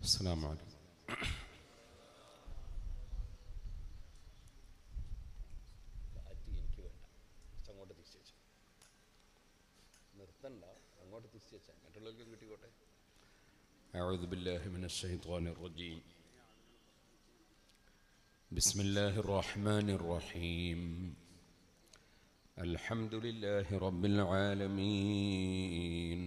السلام عليكم കാറ്റ് എനിക്ക് വേണ്ട കുറച്ച് അങ്ങോട്ട് തിരിച്ചു വെച്ചു നിർത്തണ്ട അങ്ങോട്ട് തിരിച്ചു വെച്ചാൽ മറ്റുള്ളവർക്കും കിട്ടിക്കോട്ടെ أعوذ بالله من الشيطان الرجيم بسم الله الرحمن الرحيم الحمد لله رب العالمين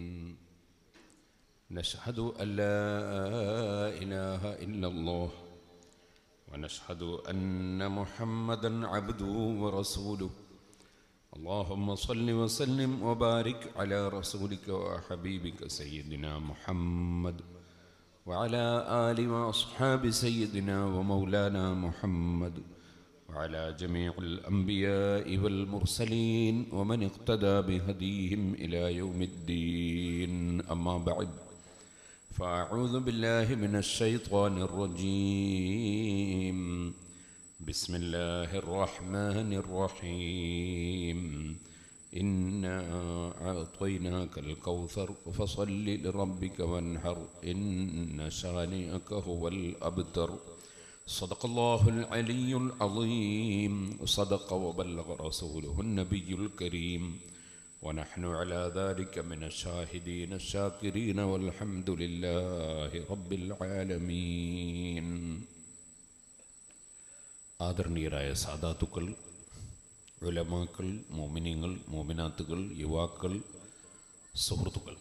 نشهد أن لا إله إلا الله ونشهد أن محمدا عبده ورسوله اللهم صل وسلم وبارك على رسولك وحبيبك سيدنا محمد وعلى آل وأصحاب سيدنا ومولانا محمد وعلى جميع الأنبياء والمرسلين ومن اقتدى بهديهم إلى يوم الدين أما بعد فأعوذ بالله من الشيطان الرجيم بسم الله الرحمن الرحيم إنا أعطيناك الكوثر فصل لربك وانحر إن شانئك هو الأبتر صدق الله العلي العظيم صدق وبلغ رسوله النبي الكريم ونحن على ذلك من الشاهدين الشاكرين والحمد لله رب العالمين ആദരണീയരായ സാദാത്തുക്കൾ ഉലമാക്കൾ മോമിനിയങ്ങൾ മോമിനാത്തുകൾ യുവാക്കൾ സുഹൃത്തുക്കൾ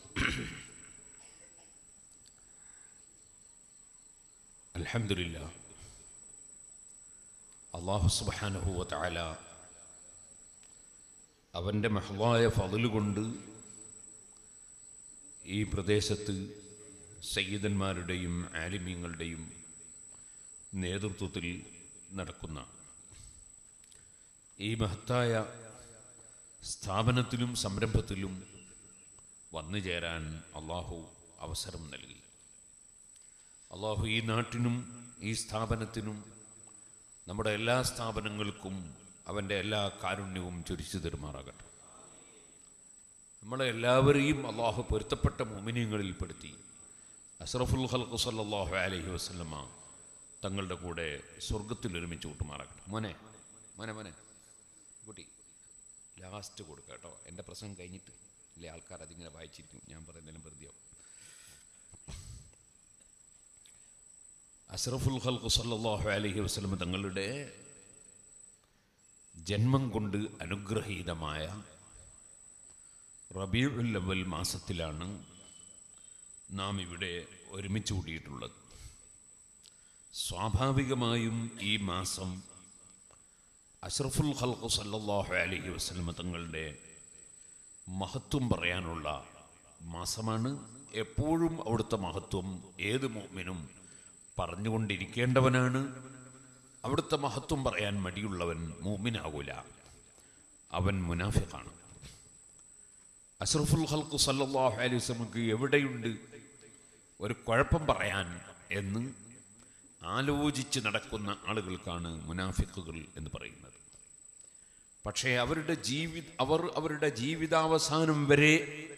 അൽഹംദുലില്ല അള്ളാഹു സുബ്ഹാനഹു തആല അവൻ്റെ മഹളായ ഫضل കൊണ്ട് ഈ പ്രദേശത്ത് സയ്യിദന്മാരുടെയും ആലിമീങ്ങളുടെയും നേതൃത്വത്തിൽ നടക്കുന്ന ഈ മഹത്തായ സ്ഥാപനത്തിലും സംരംഭത്തിലും വന്നു ചേരാൻ അള്ളാഹു അവസരം നൽകി അള്ളാഹു ഈ നാട്ടിനും ഈ സ്ഥാപനത്തിനും നമ്മുടെ എല്ലാ സ്ഥാപനങ്ങൾക്കും അവൻ്റെ എല്ലാ കാരുണ്യവും ചൊരിച്ചു തരുമാറാകട്ടെ നമ്മളെ എല്ലാവരെയും അള്ളാഹു പൊരുത്തപ്പെട്ട മോമിനിയങ്ങളിൽപ്പെടുത്തി അഷ്റഫുൽ ഖൽഖ് സല്ലല്ലാഹു അലൈഹി വസല്ലമ തങ്ങളുടെ കൂടെ സ്വർഗത്തിൽ ഒരുമിച്ച് കൂട്ടുമാറാകട്ടെ മോനെ മോനെ മോനെ കുട്ടി ലാസ്റ്റ് കൊടുക്കുക കേട്ടോ എൻ്റെ പ്രസംഗം കഴിഞ്ഞിട്ട് ഇല്ലേ ആൾക്കാർ അതിങ്ങനെ വായിച്ചിരിക്കും ഞാൻ പറയുന്നതിലും വെറുതെയോ അഷ്റഫുൽ ഖൽഖ് സല്ലല്ലാഹു അലൈഹി വസല്ലം തങ്ങളുടെ ജന്മം കൊണ്ട് അനുഗ്രഹീതമായ റബീഉൽ അവൽ മാസത്തിലാണ് നാം ഇവിടെ ഒരുമിച്ച് കൂടിയിട്ടുള്ളത് സ്വാഭാവികമായും ഈ മാസം അഷ്റഫുൽ ഖൽഖ് സല്ലല്ലാഹു അലൈഹി വസല്ലം തങ്ങളുടെ മഹത്വം പറയാനുള്ള മാസമാണ് എപ്പോഴും അവിടുത്തെ മഹത്വം ഏത് മോമിനും പറഞ്ഞുകൊണ്ടിരിക്കേണ്ടവനാണ് അവിടുത്തെ മഹത്വം പറയാൻ മടിയുള്ളവൻ മോമിനാകൂല അവൻ മുനാഫിഖാണ് അഷ്റഫുൽ ഖൽഖ് സല്ലല്ലാഹു അലൈഹി വസല്ലമക്ക് എവിടെയുണ്ട് ഒരു കുഴപ്പം പറയാൻ എന്ന് ആലോചിച്ച് നടക്കുന്ന ആളുകൾക്കാണ് മുനാഫിക്കുകൾ എന്ന് പറയുന്നത് പക്ഷേ അവരുടെ ജീവി അവർ അവരുടെ ജീവിതാവസാനം വരെ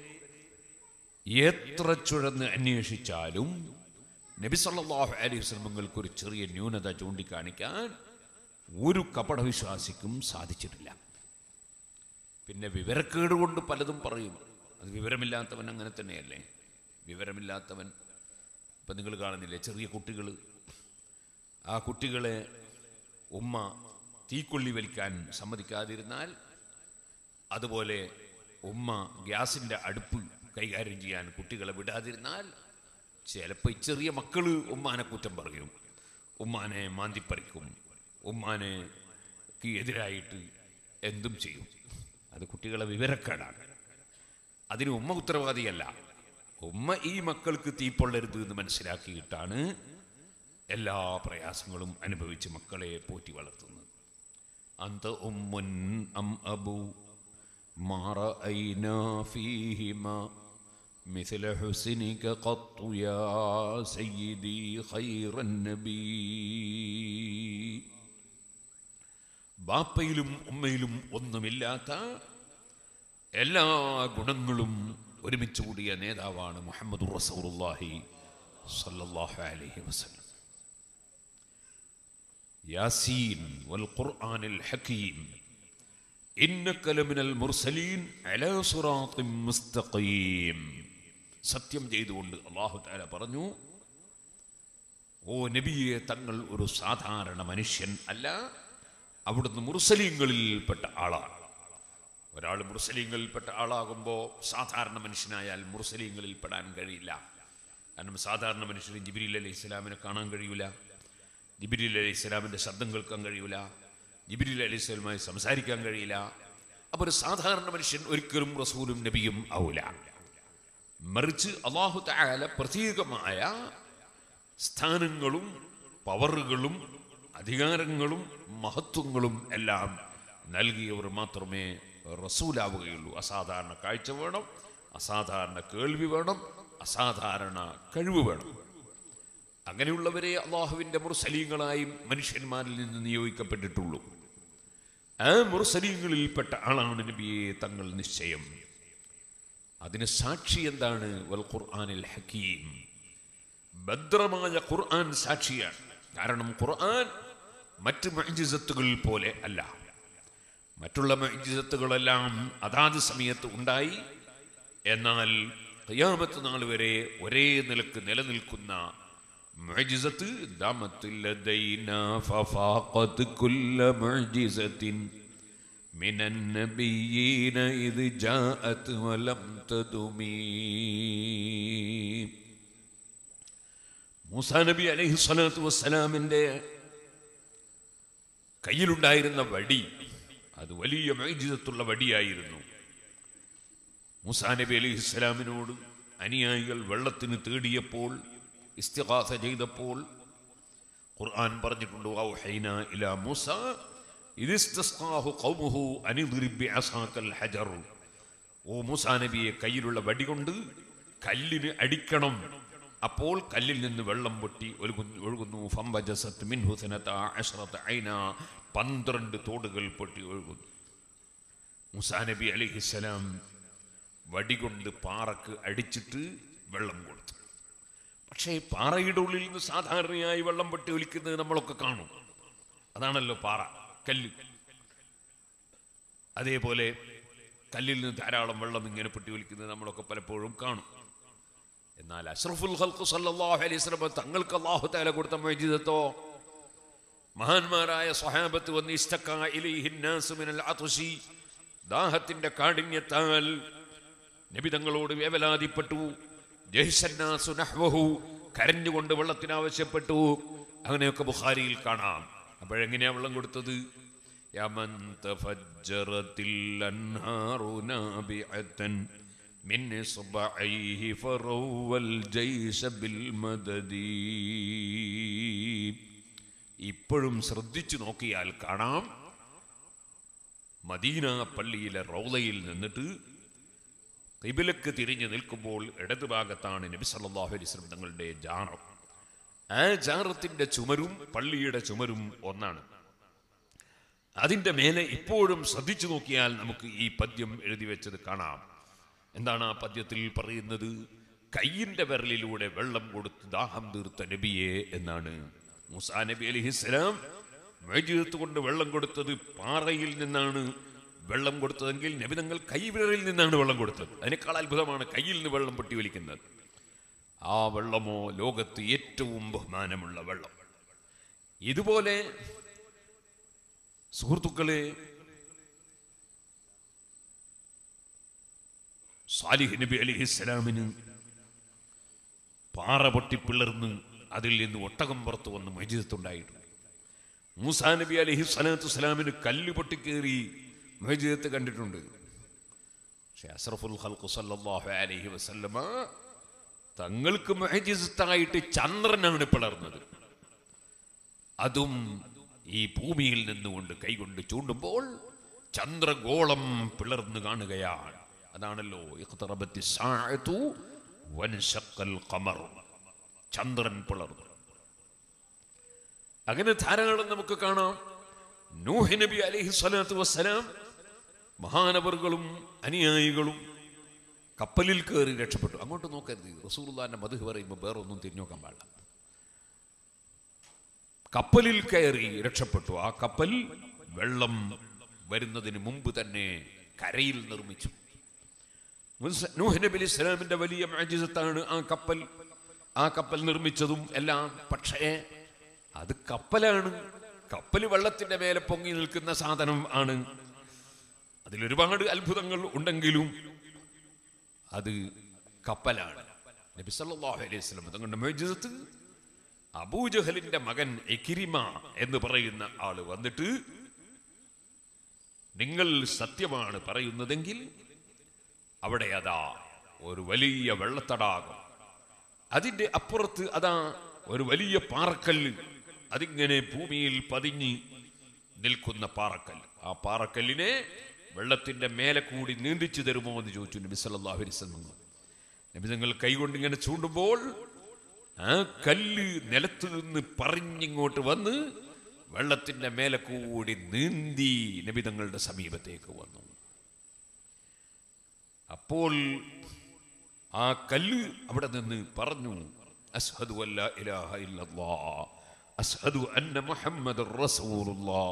എത്ര ചുഴന്ന് അന്വേഷിച്ചാലും നബി സല്ലല്ലാഹു അലൈഹി വസല്ലമങ്ങൾക്ക് ഒരു ചെറിയ ന്യൂനത ചൂണ്ടിക്കാണിക്കാൻ ഒരു കപടവിശ്വാസിക്കും സാധിച്ചിട്ടില്ല പിന്നെ വിവരക്കേട് കൊണ്ട് പലതും പറയും അത് വിവരമില്ലാത്തവൻ അങ്ങനെ തന്നെയല്ലേ വിവരമില്ലാത്തവൻ ഇപ്പം നിങ്ങൾ കാണുന്നില്ലേ ചെറിയ കുട്ടികൾ ആ കുട്ടികളെ ഉമ്മ തീക്കൊള്ളി വലിക്കാൻ സമ്മതിക്കാതിരുന്നാൽ അതുപോലെ ഉമ്മ ഗ്യാസിൻ്റെ അടുപ്പ് കൈകാര്യം ചെയ്യാൻ കുട്ടികളെ വിടാതിരുന്നാൽ ചിലപ്പോൾ ഈ ചെറിയ മക്കൾ ഉമ്മാനെ കുറ്റം പറയും ഉമ്മാനെ മാന്തിപ്പറിക്കും ഉമ്മാനെ എതിരായിട്ട് എന്തും ചെയ്യും അത് കുട്ടികളെ വിവരക്കേടാണ് അതിന് ഉമ്മ ഉത്തരവാദിയല്ല ഉമ്മ ഈ മക്കൾക്ക് തീപ്പൊള്ളരുത് എന്ന് മനസ്സിലാക്കിയിട്ടാണ് എല്ലാ പ്രയാസങ്ങളും അനുഭവിച്ച് മക്കളെ പോറ്റി വളർത്തുന്നത് അന്ത ഉമ്മുൻ അം അബു മാറ مثل حسنك قط يا سيدي خير النبي ബാപ്പയിലും ഉമ്മയിലും ഒന്നുമില്ലാത്ത എല്ലാ ഗുണങ്ങളും ഒരുമിച്ച് കൂടിയ നേതാവാണ് മുഹമ്മദ് റസൂറുല്ലാഹി സല്ലല്ലാഹു അലൈഹി വസല്ലം യാസീൻ വൽ ഖുർആനിൽ ഹകീം ഇന്നക ലമിനൽ മുർസലീൻ അലാ സിറാത്തിൻ മുസ്തഖീം സത്യം ചെയ്തുകൊണ്ട് അല്ലാഹു തആല പറഞ്ഞു ഓ നബിയെ തങ്ങൾ ഒരു സാധാരണ മനുഷ്യൻ അല്ല അവിടുന്ന് മുർസലീങ്ങളിൽപ്പെട്ട ആളാണ് ഒരാൾ മുർസലീങ്ങളിൽപ്പെട്ട ആളാകുമ്പോൾ സാധാരണ മനുഷ്യനായാൽ മുർസലീങ്ങളിൽ പെടാൻ കഴിയില്ല കാരണം സാധാരണ മനുഷ്യന് ജിബിരിൽ അലൈഹി ഇസ്ലാമിനെ കാണാൻ കഴിയൂല ജിബിരിൽ അലൈഹി ഇസ്ലാമിൻ്റെ ശബ്ദം കേൾക്കാൻ കഴിയൂല ജിബിരിൽ അലൈഹി ഇസ്ലാമുമായി സംസാരിക്കാൻ കഴിയില്ല അപ്പോൾ ഒരു സാധാരണ മനുഷ്യൻ ഒരിക്കലും റസൂലും നബിയും ആവൂല മറിച്ച് അള്ളാഹു തആല പ്രത്യേകമായ സ്ഥാനങ്ങളും പവറുകളും അധികാരങ്ങളും മഹത്വങ്ങളും എല്ലാം നൽകിയവർ മാത്രമേ റസൂലാവുകയുള്ളൂ അസാധാരണ കാഴ്ച വേണം അസാധാരണ കേൾവി വേണം അസാധാരണ കഴിവ് വേണം അങ്ങനെയുള്ളവരെ അള്ളാഹുവിൻ്റെ മുർസലീങ്ങളായി മനുഷ്യന്മാരിൽ നിന്ന് നിയോഗിക്കപ്പെട്ടിട്ടുള്ളൂ ആ മുർസലീങ്ങളിൽപ്പെട്ട ആളാണ് നബിയെ തങ്ങൾ നിശ്ചയം അതിന് സാക്ഷി എന്താണ് വൽ ഖുർആനിൽ ഹക്കീം ഭദ്രമായ ഖുർആൻ സാക്ഷിയാണ് കാരണം ഖുർആൻ മറ്റ് മഅ്ജിസത്തുകൾ പോലെ അല്ല മറ്റുള്ള മഅ്ജിസത്തുകളെല്ലാം അതാത് സമയത്ത് ഉണ്ടായി എന്നാൽ ഖിയാമത്ത് നാൾ വരെ ഒരേ നിലക്ക് നിലനിൽക്കുന്ന മുഅ്ജിസത്ത് ദാമത്തിൽ ലദൈനാ ഫഫാഖത് കുല്ല മുഅ്ജിസത്തിൻ من النبيين إذ جاءت ولم تدمي മൂസാ നബി അലൈഹി സ്വലാത്തു വസ്സലാമിൻ്റെ കയ്യിലുണ്ടായിരുന്ന വടി അത് വലിയ മൈജിതത്തുള്ള വടിയായിരുന്നു മൂസാ നബി അലൈഹി സ്വലാമിനോട് അനുയായികൾ വെള്ളത്തിന് തേടിയപ്പോൾ ഇസ്തിഹാസ ചെയ്തപ്പോൾ ഖുർആൻ പറഞ്ഞിട്ടുണ്ട് ഔഹൈന ഇലാ മൂസ ഇതിസ്തസ്ഖാഹു ഖൗമുഹു അനിദ്രിബ് ബിഅസാക്കൽ ഹജർ ഓ മൂസാ നബിയെ കയ്യിലുള്ള വടി കൊണ്ട് കല്ലിന് അടിക്കണം അപ്പോൾ കല്ലിൽ നിന്ന് വെള്ളം പൊട്ടി ഒഴുകുന്നു ഒഴുകുന്നു ഫംബജസത്ത് മിൻഹു സനത അശ്റത ഐന പന്ത്രണ്ട് തോടുകൾ പൊട്ടി ഒഴുകുന്നു മുസാ നബി അലിഹിസ്സലാം വടി കൊണ്ട് പാറക്ക് അടിച്ചിട്ട് വെള്ളം കൊടുത്തു പക്ഷേ പാറയുടെ ഉള്ളിൽ നിന്ന് സാധാരണയായി വെള്ളം പൊട്ടി ഒലിക്കുന്നത് നമ്മളൊക്കെ കാണും അതാണല്ലോ പാറ കല്ല് അതേപോലെ കല്ലിൽ നിന്ന് ധാരാളം വെള്ളം ഇങ്ങനെ പൊട്ടി ഒലിക്കുന്നത് നമ്മളൊക്കെ പലപ്പോഴും കാണും എന്നാൽ അഷ്റഫുൽ ഖൽഖ് സല്ലല്ലാഹു അലൈഹി വസല്ലം തങ്ങൾക്ക് അല്ലാഹു തആല കൊടുത്ത മുഅ്ജിസത്തോ മഹാന്മാരായ സ്വഹാബത്ത് വന്ന് ഇസ്തക്ക ഇലൈഹി നാസ് മിനൽ അത്ഷി ദാഹത്തിന്റെ കാഠിന്യത്താൽ നബി തങ്ങളോട് വേവലാതിപ്പെട്ടു ജഹിസന്നാസു നഹ്വഹു കരഞ്ഞുകൊണ്ട് വെള്ളത്തിന് ആവശ്യപ്പെട്ടു അങ്ങനെയൊക്കെ ബുഖാരിയിൽ കാണാം അപ്പോഴെങ്ങനെയാ വെള്ളം കൊടുത്തത് യമൻ തഫജ്ജറത്തിൽ അൻഹാറു നാബിഅത്തൻ من إصبعيه فروى الجيش بالمدد ഇപ്പോഴും ശ്രദ്ധിച്ചു നോക്കിയാൽ കാണാം മദീന പള്ളിയിലെ റൗലയിൽ നിന്നിട്ട് കിബിലക്ക് തിരിഞ്ഞു നിൽക്കുമ്പോൾ ഇടതുഭാഗത്താണ് നബി സല്ലല്ലാഹു അലൈഹി വസല്ലം തങ്ങളുടെ ജാറം ആ ജാറത്തിന്റെ ചുമരും പള്ളിയുടെ ചുമരും ഒന്നാണ് അതിന്റെ മേലെ ഇപ്പോഴും ശ്രദ്ധിച്ചു നോക്കിയാൽ നമുക്ക് ഈ പദ്യം എഴുതി വെച്ചത് കാണാം എന്താണ് ആ പദ്യത്തിൽ പറയുന്നത് കയ്യിന്റെ വിരലിലൂടെ വെള്ളം കൊടുത്ത് ദാഹം തീർത്ത നബിയെ എന്നാണ് മുസാ നബി അലിഹിസ്സലാം മേജിതത്ത് കൊണ്ട് വെള്ളം കൊടുത്തത് പാറയിൽ നിന്നാണ് വെള്ളം കൊടുത്തതെങ്കിൽ നബിതങ്ങൾ കൈവിരലിൽ നിന്നാണ് വെള്ളം കൊടുത്തത് അതിനേക്കാൾ അത്ഭുതമാണ് കയ്യിൽ നിന്ന് വെള്ളം പൊട്ടി വലിക്കുന്നത് ആ വെള്ളമോ ലോകത്ത് ഏറ്റവും ബഹുമാനമുള്ള വെള്ളം ഇതുപോലെ സുഹൃത്തുക്കളെ സാലിഹ് നബി അലിഹിസ്സലാമിന് പാറ പൊട്ടി പിളർന്ന് അതിൽ നിന്ന് ഒട്ടകം പുറത്ത് വന്ന് മജിദത്തുണ്ടായിട്ടുണ്ട് മൂസാ നബി അലഹി സ്വലാത്തു വസ്സലാമിന് കല്ല് പൊട്ടിക്കേറി മജിദത്ത് കണ്ടിട്ടുണ്ട് പക്ഷെ അസ്രഫുൽ ഖൽഖു സല്ലല്ലാഹു അലൈഹി വസല്ലമ തങ്ങൾക്ക് മഹജിസത്തായിട്ട് ചന്ദ്രനാണ് പിളർന്നത് അതും ഈ ഭൂമിയിൽ നിന്നുകൊണ്ട് കൈകൊണ്ട് ചൂണ്ടുമ്പോൾ ചന്ദ്രഗോളം പിളർന്നു കാണുകയാണ് അതാണല്ലോ ഇഖ്തറബത്തി സാഅതു വൻശഖൽ ഖമർ ചന്ദ്രൻ പിളർന്നു അങ്ങനെ ധാരാളം നമുക്ക് കാണാം നൂഹ് നബി അലൈഹി സ്വലാത്തു വസ്സലാം മഹാനവറുകളും അനുയായികളും കപ്പലിൽ കയറി രക്ഷപ്പെട്ടു അങ്ങോട്ട് നോക്കരുത് റസൂർദാന്റെ മധു പറയുമ്പോൾ വേറെ ഒന്നും തിരിഞ്ഞു നോക്കാൻ പാടില്ല കപ്പലിൽ കയറി രക്ഷപ്പെട്ടു ആ കപ്പൽ വെള്ളം വരുന്നതിന് മുമ്പ് തന്നെ കരയിൽ നിർമ്മിച്ചു മുൻസ- നൂഹ് നബി അലൈഹി ഇസ്ലാമിന്റെ വലിയ മാജിസത്താണ് ആ കപ്പൽ ആ കപ്പൽ നിർമ്മിച്ചതും എല്ലാം പക്ഷേ അത് കപ്പലാണ് കപ്പൽ വെള്ളത്തിന്റെ മേലെ പൊങ്ങി നിൽക്കുന്ന സാധനം ആണ് അതിലൊരുപാട് അത്ഭുതങ്ങൾ ഉണ്ടെങ്കിലും അത് കപ്പലാണ് നബി സല്ലല്ലാഹു അലൈഹി വസല്ലം തങ്ങളുടെ മേജിസത്ത് അബൂജഹലിന്റെ മകൻ എക്കിരിമ എന്ന് പറയുന്ന ആള് വന്നിട്ട് നിങ്ങൾ സത്യമാണ് പറയുന്നതെങ്കിൽ അവിടെ അതാ ഒരു വലിയ വെള്ളത്തടാകം അതിന്റെ അപ്പുറത്ത് അതാ ഒരു വലിയ പാറക്കല്ല് അതിങ്ങനെ ഭൂമിയിൽ പതിഞ്ഞ് നിൽക്കുന്ന പാറക്കല്ല് ആ പാറക്കല്ലിനെ വെള്ളത്തിന്റെ മേലെ കൂടി നീന്തിച്ചു തരുമോ എന്ന് ചോദിച്ചു നബി സല്ലല്ലാഹു അലൈഹി വസല്ലം നബി നിങ്ങൾ കൈകൊണ്ട് ഇങ്ങനെ ചൂണ്ടുമ്പോൾ ആ കല്ല് നിലത്ത് നിന്ന് പറഞ്ഞിങ്ങോട്ട് വന്ന് വെള്ളത്തിന്റെ മേലെ കൂടി നീന്തി നബി തങ്ങളുടെ സമീപത്തേക്ക് വന്നു അപ്പോൾ ആ കല്ല് അവിടെ നിന്ന് പറഞ്ഞു അസ്ഹദു അല്ല ഇലാഹ ഇല്ലല്ലാ അസ്ഹദു അന്ന മുഹമ്മദ് റസൂലുള്ളാ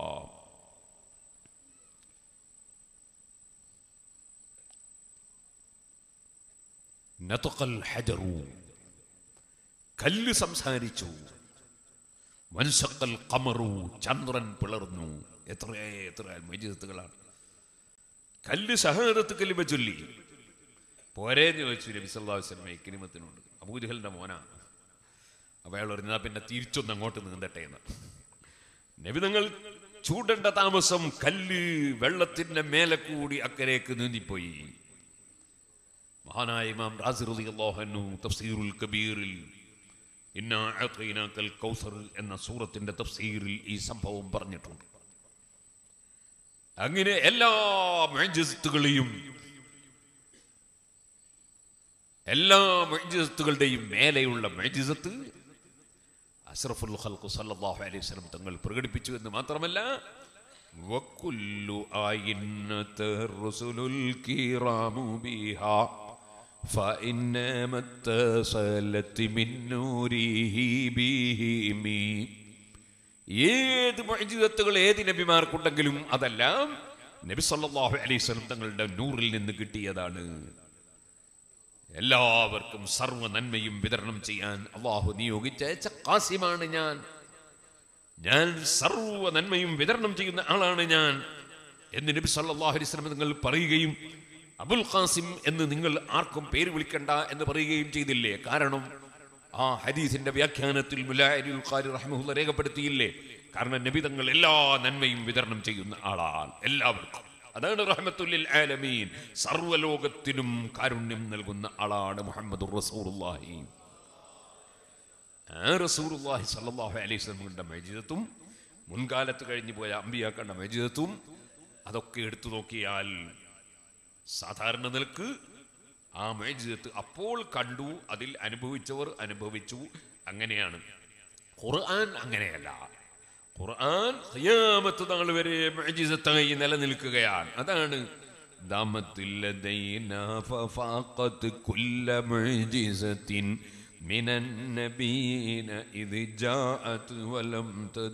നതഖൽ ഹജറു കല്ല് സംസാരിച്ചു വൻസക്കൽ കമറു ചന്ദ്രൻ പിളർന്നു എത്ര എത്ര മജിതത്തുകളാണ് കല്ല് സഹദത്ത് കല്ലിമ ചൊല്ലി പോരേന്ന് ചോദിച്ചു നബി സല്ലല്ലാഹു അലൈഹി വസല്ലം ഇക്രിമത്തിനോട് അബൂജഹലിന്റെ മോനാ അപ്പൊ അയാൾ പറഞ്ഞാ പിന്നെ തിരിച്ചൊന്ന് അങ്ങോട്ട് നീന്തട്ടെ എന്ന് നബി നിങ്ങൾ ചൂടേണ്ട താമസം കല്ല് വെള്ളത്തിന്റെ മേലെ കൂടി അക്കരേക്ക് നീന്തിപ്പോയി മഹാനായ ഇമാം റാസി റളിയല്ലാഹു അൻഹു തഫ്സീറുൽ കബീറിൽ ഇന്നാ അഅതൈനാക്കൽ കൗസർ എന്ന സൂറത്തിന്റെ തഫ്സീറിൽ ഈ സംഭവം പറഞ്ഞിട്ടുണ്ട് അങ്ങനെ എല്ലാ മേജസ്തുകളെയും എല്ലാ മേജസ്തുകളുടെയും മേലെയുള്ള മേജിസത്ത് അഷ്റഫുൽ ഖൽഖ് സല്ലല്ലാഹു അലൈഹി വസല്ലം തങ്ങൾ പ്രകടിപ്പിച്ചു എന്ന് മാത്രമല്ല വക്കുല്ലു ആയിന്നത റുസുലുൽ കിറാമു ബിഹാ فإنما اتصلت من نوره بهم ഏത് മൊഴിജിതത്തുകൾ ഏത് നബിമാർക്കുണ്ടെങ്കിലും അതെല്ലാം നബി സല്ലല്ലാഹു അലൈഹി വസല്ലം തങ്ങളുടെ നൂറിൽ നിന്ന് കിട്ടിയതാണ് എല്ലാവർക്കും സർവ്വ നന്മയും വിതരണം ചെയ്യാൻ അള്ളാഹു നിയോഗിച്ച കാസിമാണ് ഞാൻ ഞാൻ സർവ്വ നന്മയും വിതരണം ചെയ്യുന്ന ആളാണ് ഞാൻ എന്ന് നബി സല്ലല്ലാഹു അലൈഹി വസല്ലം നിങ്ങൾ പറയുകയും അബുൽ ഖാസിം എന്ന് നിങ്ങൾ ആർക്കും പേര് വിളിക്കണ്ട എന്ന് പറയുകയും ചെയ്തില്ലേ കാരണം ആ ഹദീസിന്റെ വ്യാഖ്യാനത്തിൽ മുലാരിൽ ഖാരി റഹ്മഹുല്ല രേഖപ്പെടുത്തിയില്ലേ കാരണം നബി തങ്ങൾ എല്ലാ നന്മയും വിതരണം ചെയ്യുന്ന ആളാണ് എല്ലാവർക്കും അതാണ് റഹ്മത്തുല്ലിൽ ആലമീൻ സർവ്വലോകത്തിനും കാരുണ്യം നൽകുന്ന ആളാണ് മുഹമ്മദ് റസൂറുല്ലാഹി ആ റസൂറുല്ലാഹി സല്ലല്ലാഹു അലൈഹി വസല്ലമയുടെ മജിദത്തും മുൻകാലത്ത് കഴിഞ്ഞു പോയ അമ്പിയാക്കളുടെ മജിദത്തും അതൊക്കെ എടുത്തു നോക്കിയാൽ സാധാരണ നിലക്ക് ആ മേജിദത്ത് അപ്പോൾ കണ്ടു അതിൽ അനുഭവിച്ചവർ അനുഭവിച്ചു അങ്ങനെയാണ് ഖുർആൻ അങ്ങനെയല്ല ഖുർആൻ ഖിയാമത്ത് നാൾ വരെ മുഅ്ജിസത്തായി നിലനിൽക്കുകയാണ് അതാണ് ദാമത്തിൽ ലദൈനാ ഫഫാഖത്ത് കുല്ല മുഅ്ജിസത്തിൻ من النبيين إذ جاءت ولم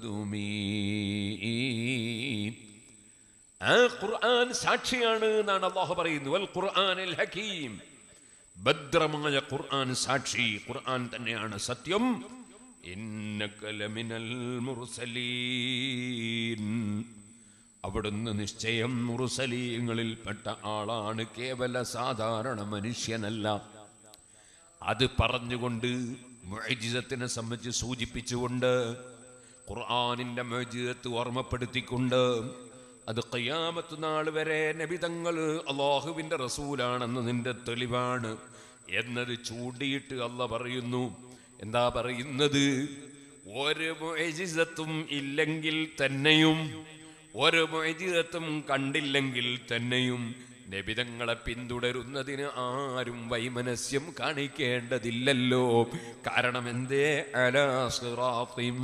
تدمي ആ ഖുർആൻ സാക്ഷിയാണ് എന്നാണ് അള്ളാഹു പറയുന്നത് വൽ ഖുർആനിൽ ഹക്കീം ഭദ്രമായ ഖുർആൻ സാക്ഷി ഖുർആൻ തന്നെയാണ് സത്യം ഇന്നക ലമിനൽ മുർസലീൻ അവിടുന്ന് നിശ്ചയം മുറുസലീങ്ങളിൽപ്പെട്ട ആളാണ് കേവല സാധാരണ മനുഷ്യനല്ല അത് പറഞ്ഞുകൊണ്ട് മുഅ്ജിസത്തിനെ സംബന്ധിച്ച് സൂചിപ്പിച്ചുകൊണ്ട് ഖുർആനിന്റെ മുഅ്ജിസത്ത് ഓർമ്മപ്പെടുത്തിക്കൊണ്ട് അത് ഖിയാമത്ത് നാൾ വരെ നബിതങ്ങൾ അള്ളാഹുവിന്റെ റസൂലാണെന്നതിന്റെ തെളിവാണ് എന്നത് ചൂണ്ടിയിട്ട് അല്ല പറയുന്നു എന്താ പറയുന്നത് ഒരു മുഅ്ജിസത്തും ഇല്ലെങ്കിൽ തന്നെയും ഒരു മൊയ്ജിതത്തും കണ്ടില്ലെങ്കിൽ തന്നെയും നബിതങ്ങളെ പിന്തുടരുന്നതിന് ആരും വൈമനസ്യം കാണിക്കേണ്ടതില്ലല്ലോ കാരണം എന്തേ അലാ സിറാത്തിൻ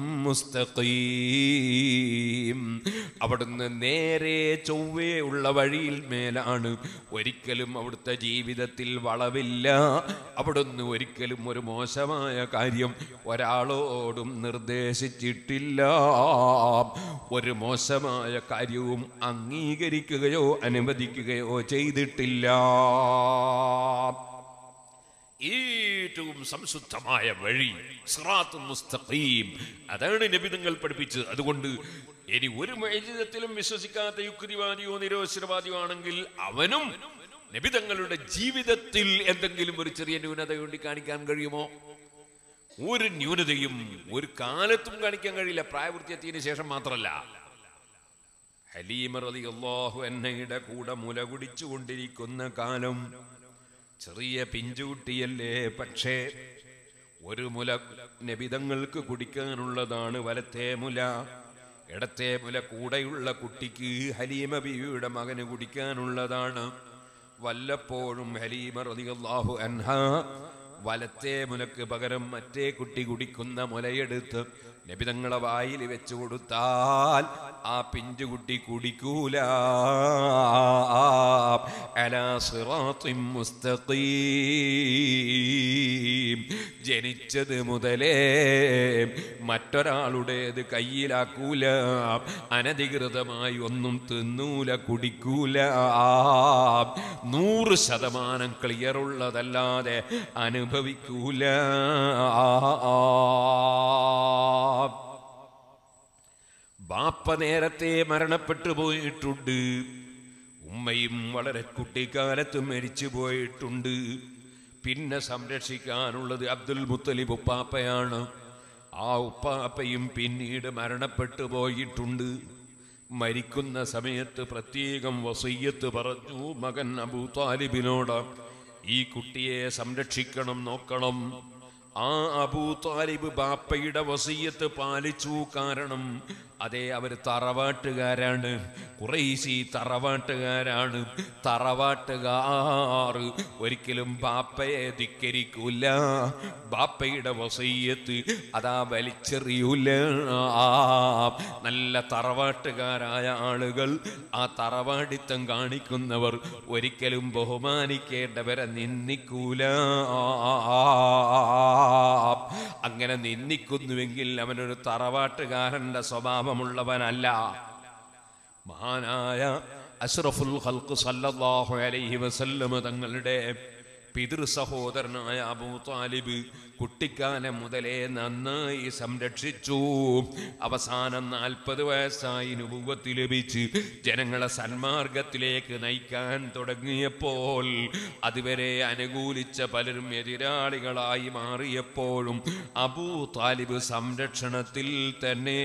മുസ്തഖീം അവിടുന്ന് നേരെ ചൊവ്വേ ഉള്ള വഴിയിൽ മേലാണ് ഒരിക്കലും അവിടുത്തെ ജീവിതത്തിൽ വളവില്ല അവിടുന്ന് ഒരിക്കലും ഒരു മോശമായ കാര്യം ഒരാളോടും നിർദ്ദേശിച്ചിട്ടില്ല ഒരു മോശമായ കാര്യവും അംഗീകരിക്കുകയോ അനുവദിക്കുകയോ ചെയ്തിട്ടില്ല ഏറ്റവും സംശുദ്ധമായ വഴി സിറാത്തുൽ മുസ്തഖീം അതാണ് നബി നിങ്ങൾ പഠിപ്പിച്ചത് അതുകൊണ്ട് ഇനി ഒരു മൈജിതത്തിലും വിശ്വസിക്കാത്ത യുക്തിവാദിയോ നിരോശ്വരവാദിയോ ആണെങ്കിൽ അവനും നബി തങ്ങളുടെ ജീവിതത്തിൽ എന്തെങ്കിലും ഒരു ചെറിയ ന്യൂനത ചൂണ്ടിക്കാണിക്കാൻ കഴിയുമോ ഒരു ന്യൂനതയും ഒരു കാലത്തും കാണിക്കാൻ കഴിയില്ല പ്രായപൂർത്തിയെത്തിയതിനു ശേഷം മാത്രമല്ല ഹലീമർ അലി അള്ളാഹു എന്നയുടെ കൂടെ മുല കുടിച്ചു കൊണ്ടിരിക്കുന്ന കാലം ചെറിയ പിഞ്ചുകുട്ടിയല്ലേ പക്ഷേ ഒരു മുല നബിതങ്ങൾക്ക് കുടിക്കാനുള്ളതാണ് വലത്തെ മുല ഇടത്തെ മുല കൂടെയുള്ള കുട്ടിക്ക് ഹലീമ ബിയുടെ മകന് കുടിക്കാനുള്ളതാണ് വല്ലപ്പോഴും ഹലീമ റളിയല്ലാഹു അൻഹ വലത്തെ മുലക്ക് പകരം മറ്റേ കുട്ടി കുടിക്കുന്ന മുലയെടുത്ത് നബിതങ്ങളെ വായിൽ വെച്ചു കൊടുത്താൽ ആ പിഞ്ചുകുട്ടി കുടിക്കൂല അലാ സിറാത്തിൻ മുസ്തഖീം ജനിച്ചത് മുതലേ മറ്റൊരാളുടേത് കയ്യിലാക്കൂല അനധികൃതമായി ഒന്നും തിന്നൂല കുടിക്കൂല നൂറ് ശതമാനം ക്ലിയർ ഉള്ളതല്ലാതെ അനുഭവിക്കൂല ബാപ്പ നേരത്തെ മരണപ്പെട്ടു പോയിട്ടുണ്ട് ഉമ്മയും വളരെ കുട്ടിക്കാലത്ത് മരിച്ചു പോയിട്ടുണ്ട് പിന്നെ സംരക്ഷിക്കാനുള്ളത് അബ്ദുൽ മുത്തലിബ് ഉപ്പാപ്പയാണ് ആ ഉപ്പാപ്പയും പിന്നീട് മരണപ്പെട്ടു പോയിട്ടുണ്ട് മരിക്കുന്ന സമയത്ത് പ്രത്യേകം വസയ്യത്ത് പറഞ്ഞു മകൻ അബൂ താലിബിനോട് ഈ കുട്ടിയെ സംരക്ഷിക്കണം നോക്കണം ആ അബൂ താലിബ് ബാപ്പയുടെ വസീയത്ത് പാലിച്ചു കാരണം അതെ അവർ തറവാട്ടുകാരാണ് കുറേശി തറവാട്ടുകാരാണ് തറവാട്ടുകാർ ഒരിക്കലും ബാപ്പയെ ധിക്കരിക്കൂല ബാപ്പയുടെ വസീയത്ത് അതാ വലിച്ചെറിയൂല നല്ല തറവാട്ടുകാരായ ആളുകൾ ആ തറവാടിത്തം കാണിക്കുന്നവർ ഒരിക്കലും ബഹുമാനിക്കേണ്ടവരെ നിന്ദിക്കൂല അങ്ങനെ നിന്ദിക്കുന്നുവെങ്കിൽ അവനൊരു തറവാട്ടുകാരന്റെ സ്വഭാവമുള്ളവനല്ല മഹാനായ അഷ്റഫുൽ ഖൽഖ് സല്ലല്ലാഹു അലൈഹി വസല്ലമ തങ്ങളുടെ പിതൃ സഹോദരനായ അബൂ താലിബ് കുട്ടിക്കാലം മുതലേ നന്നായി സംരക്ഷിച്ചു അവസാനം നാൽപ്പത് വയസ്സായി നുപൂവത്ത് ലഭിച്ച് ജനങ്ങളെ സന്മാർഗത്തിലേക്ക് നയിക്കാൻ തുടങ്ങിയപ്പോൾ അതുവരെ അനുകൂലിച്ച പലരും എതിരാളികളായി മാറിയപ്പോഴും അബൂ താലിബ് സംരക്ഷണത്തിൽ തന്നെ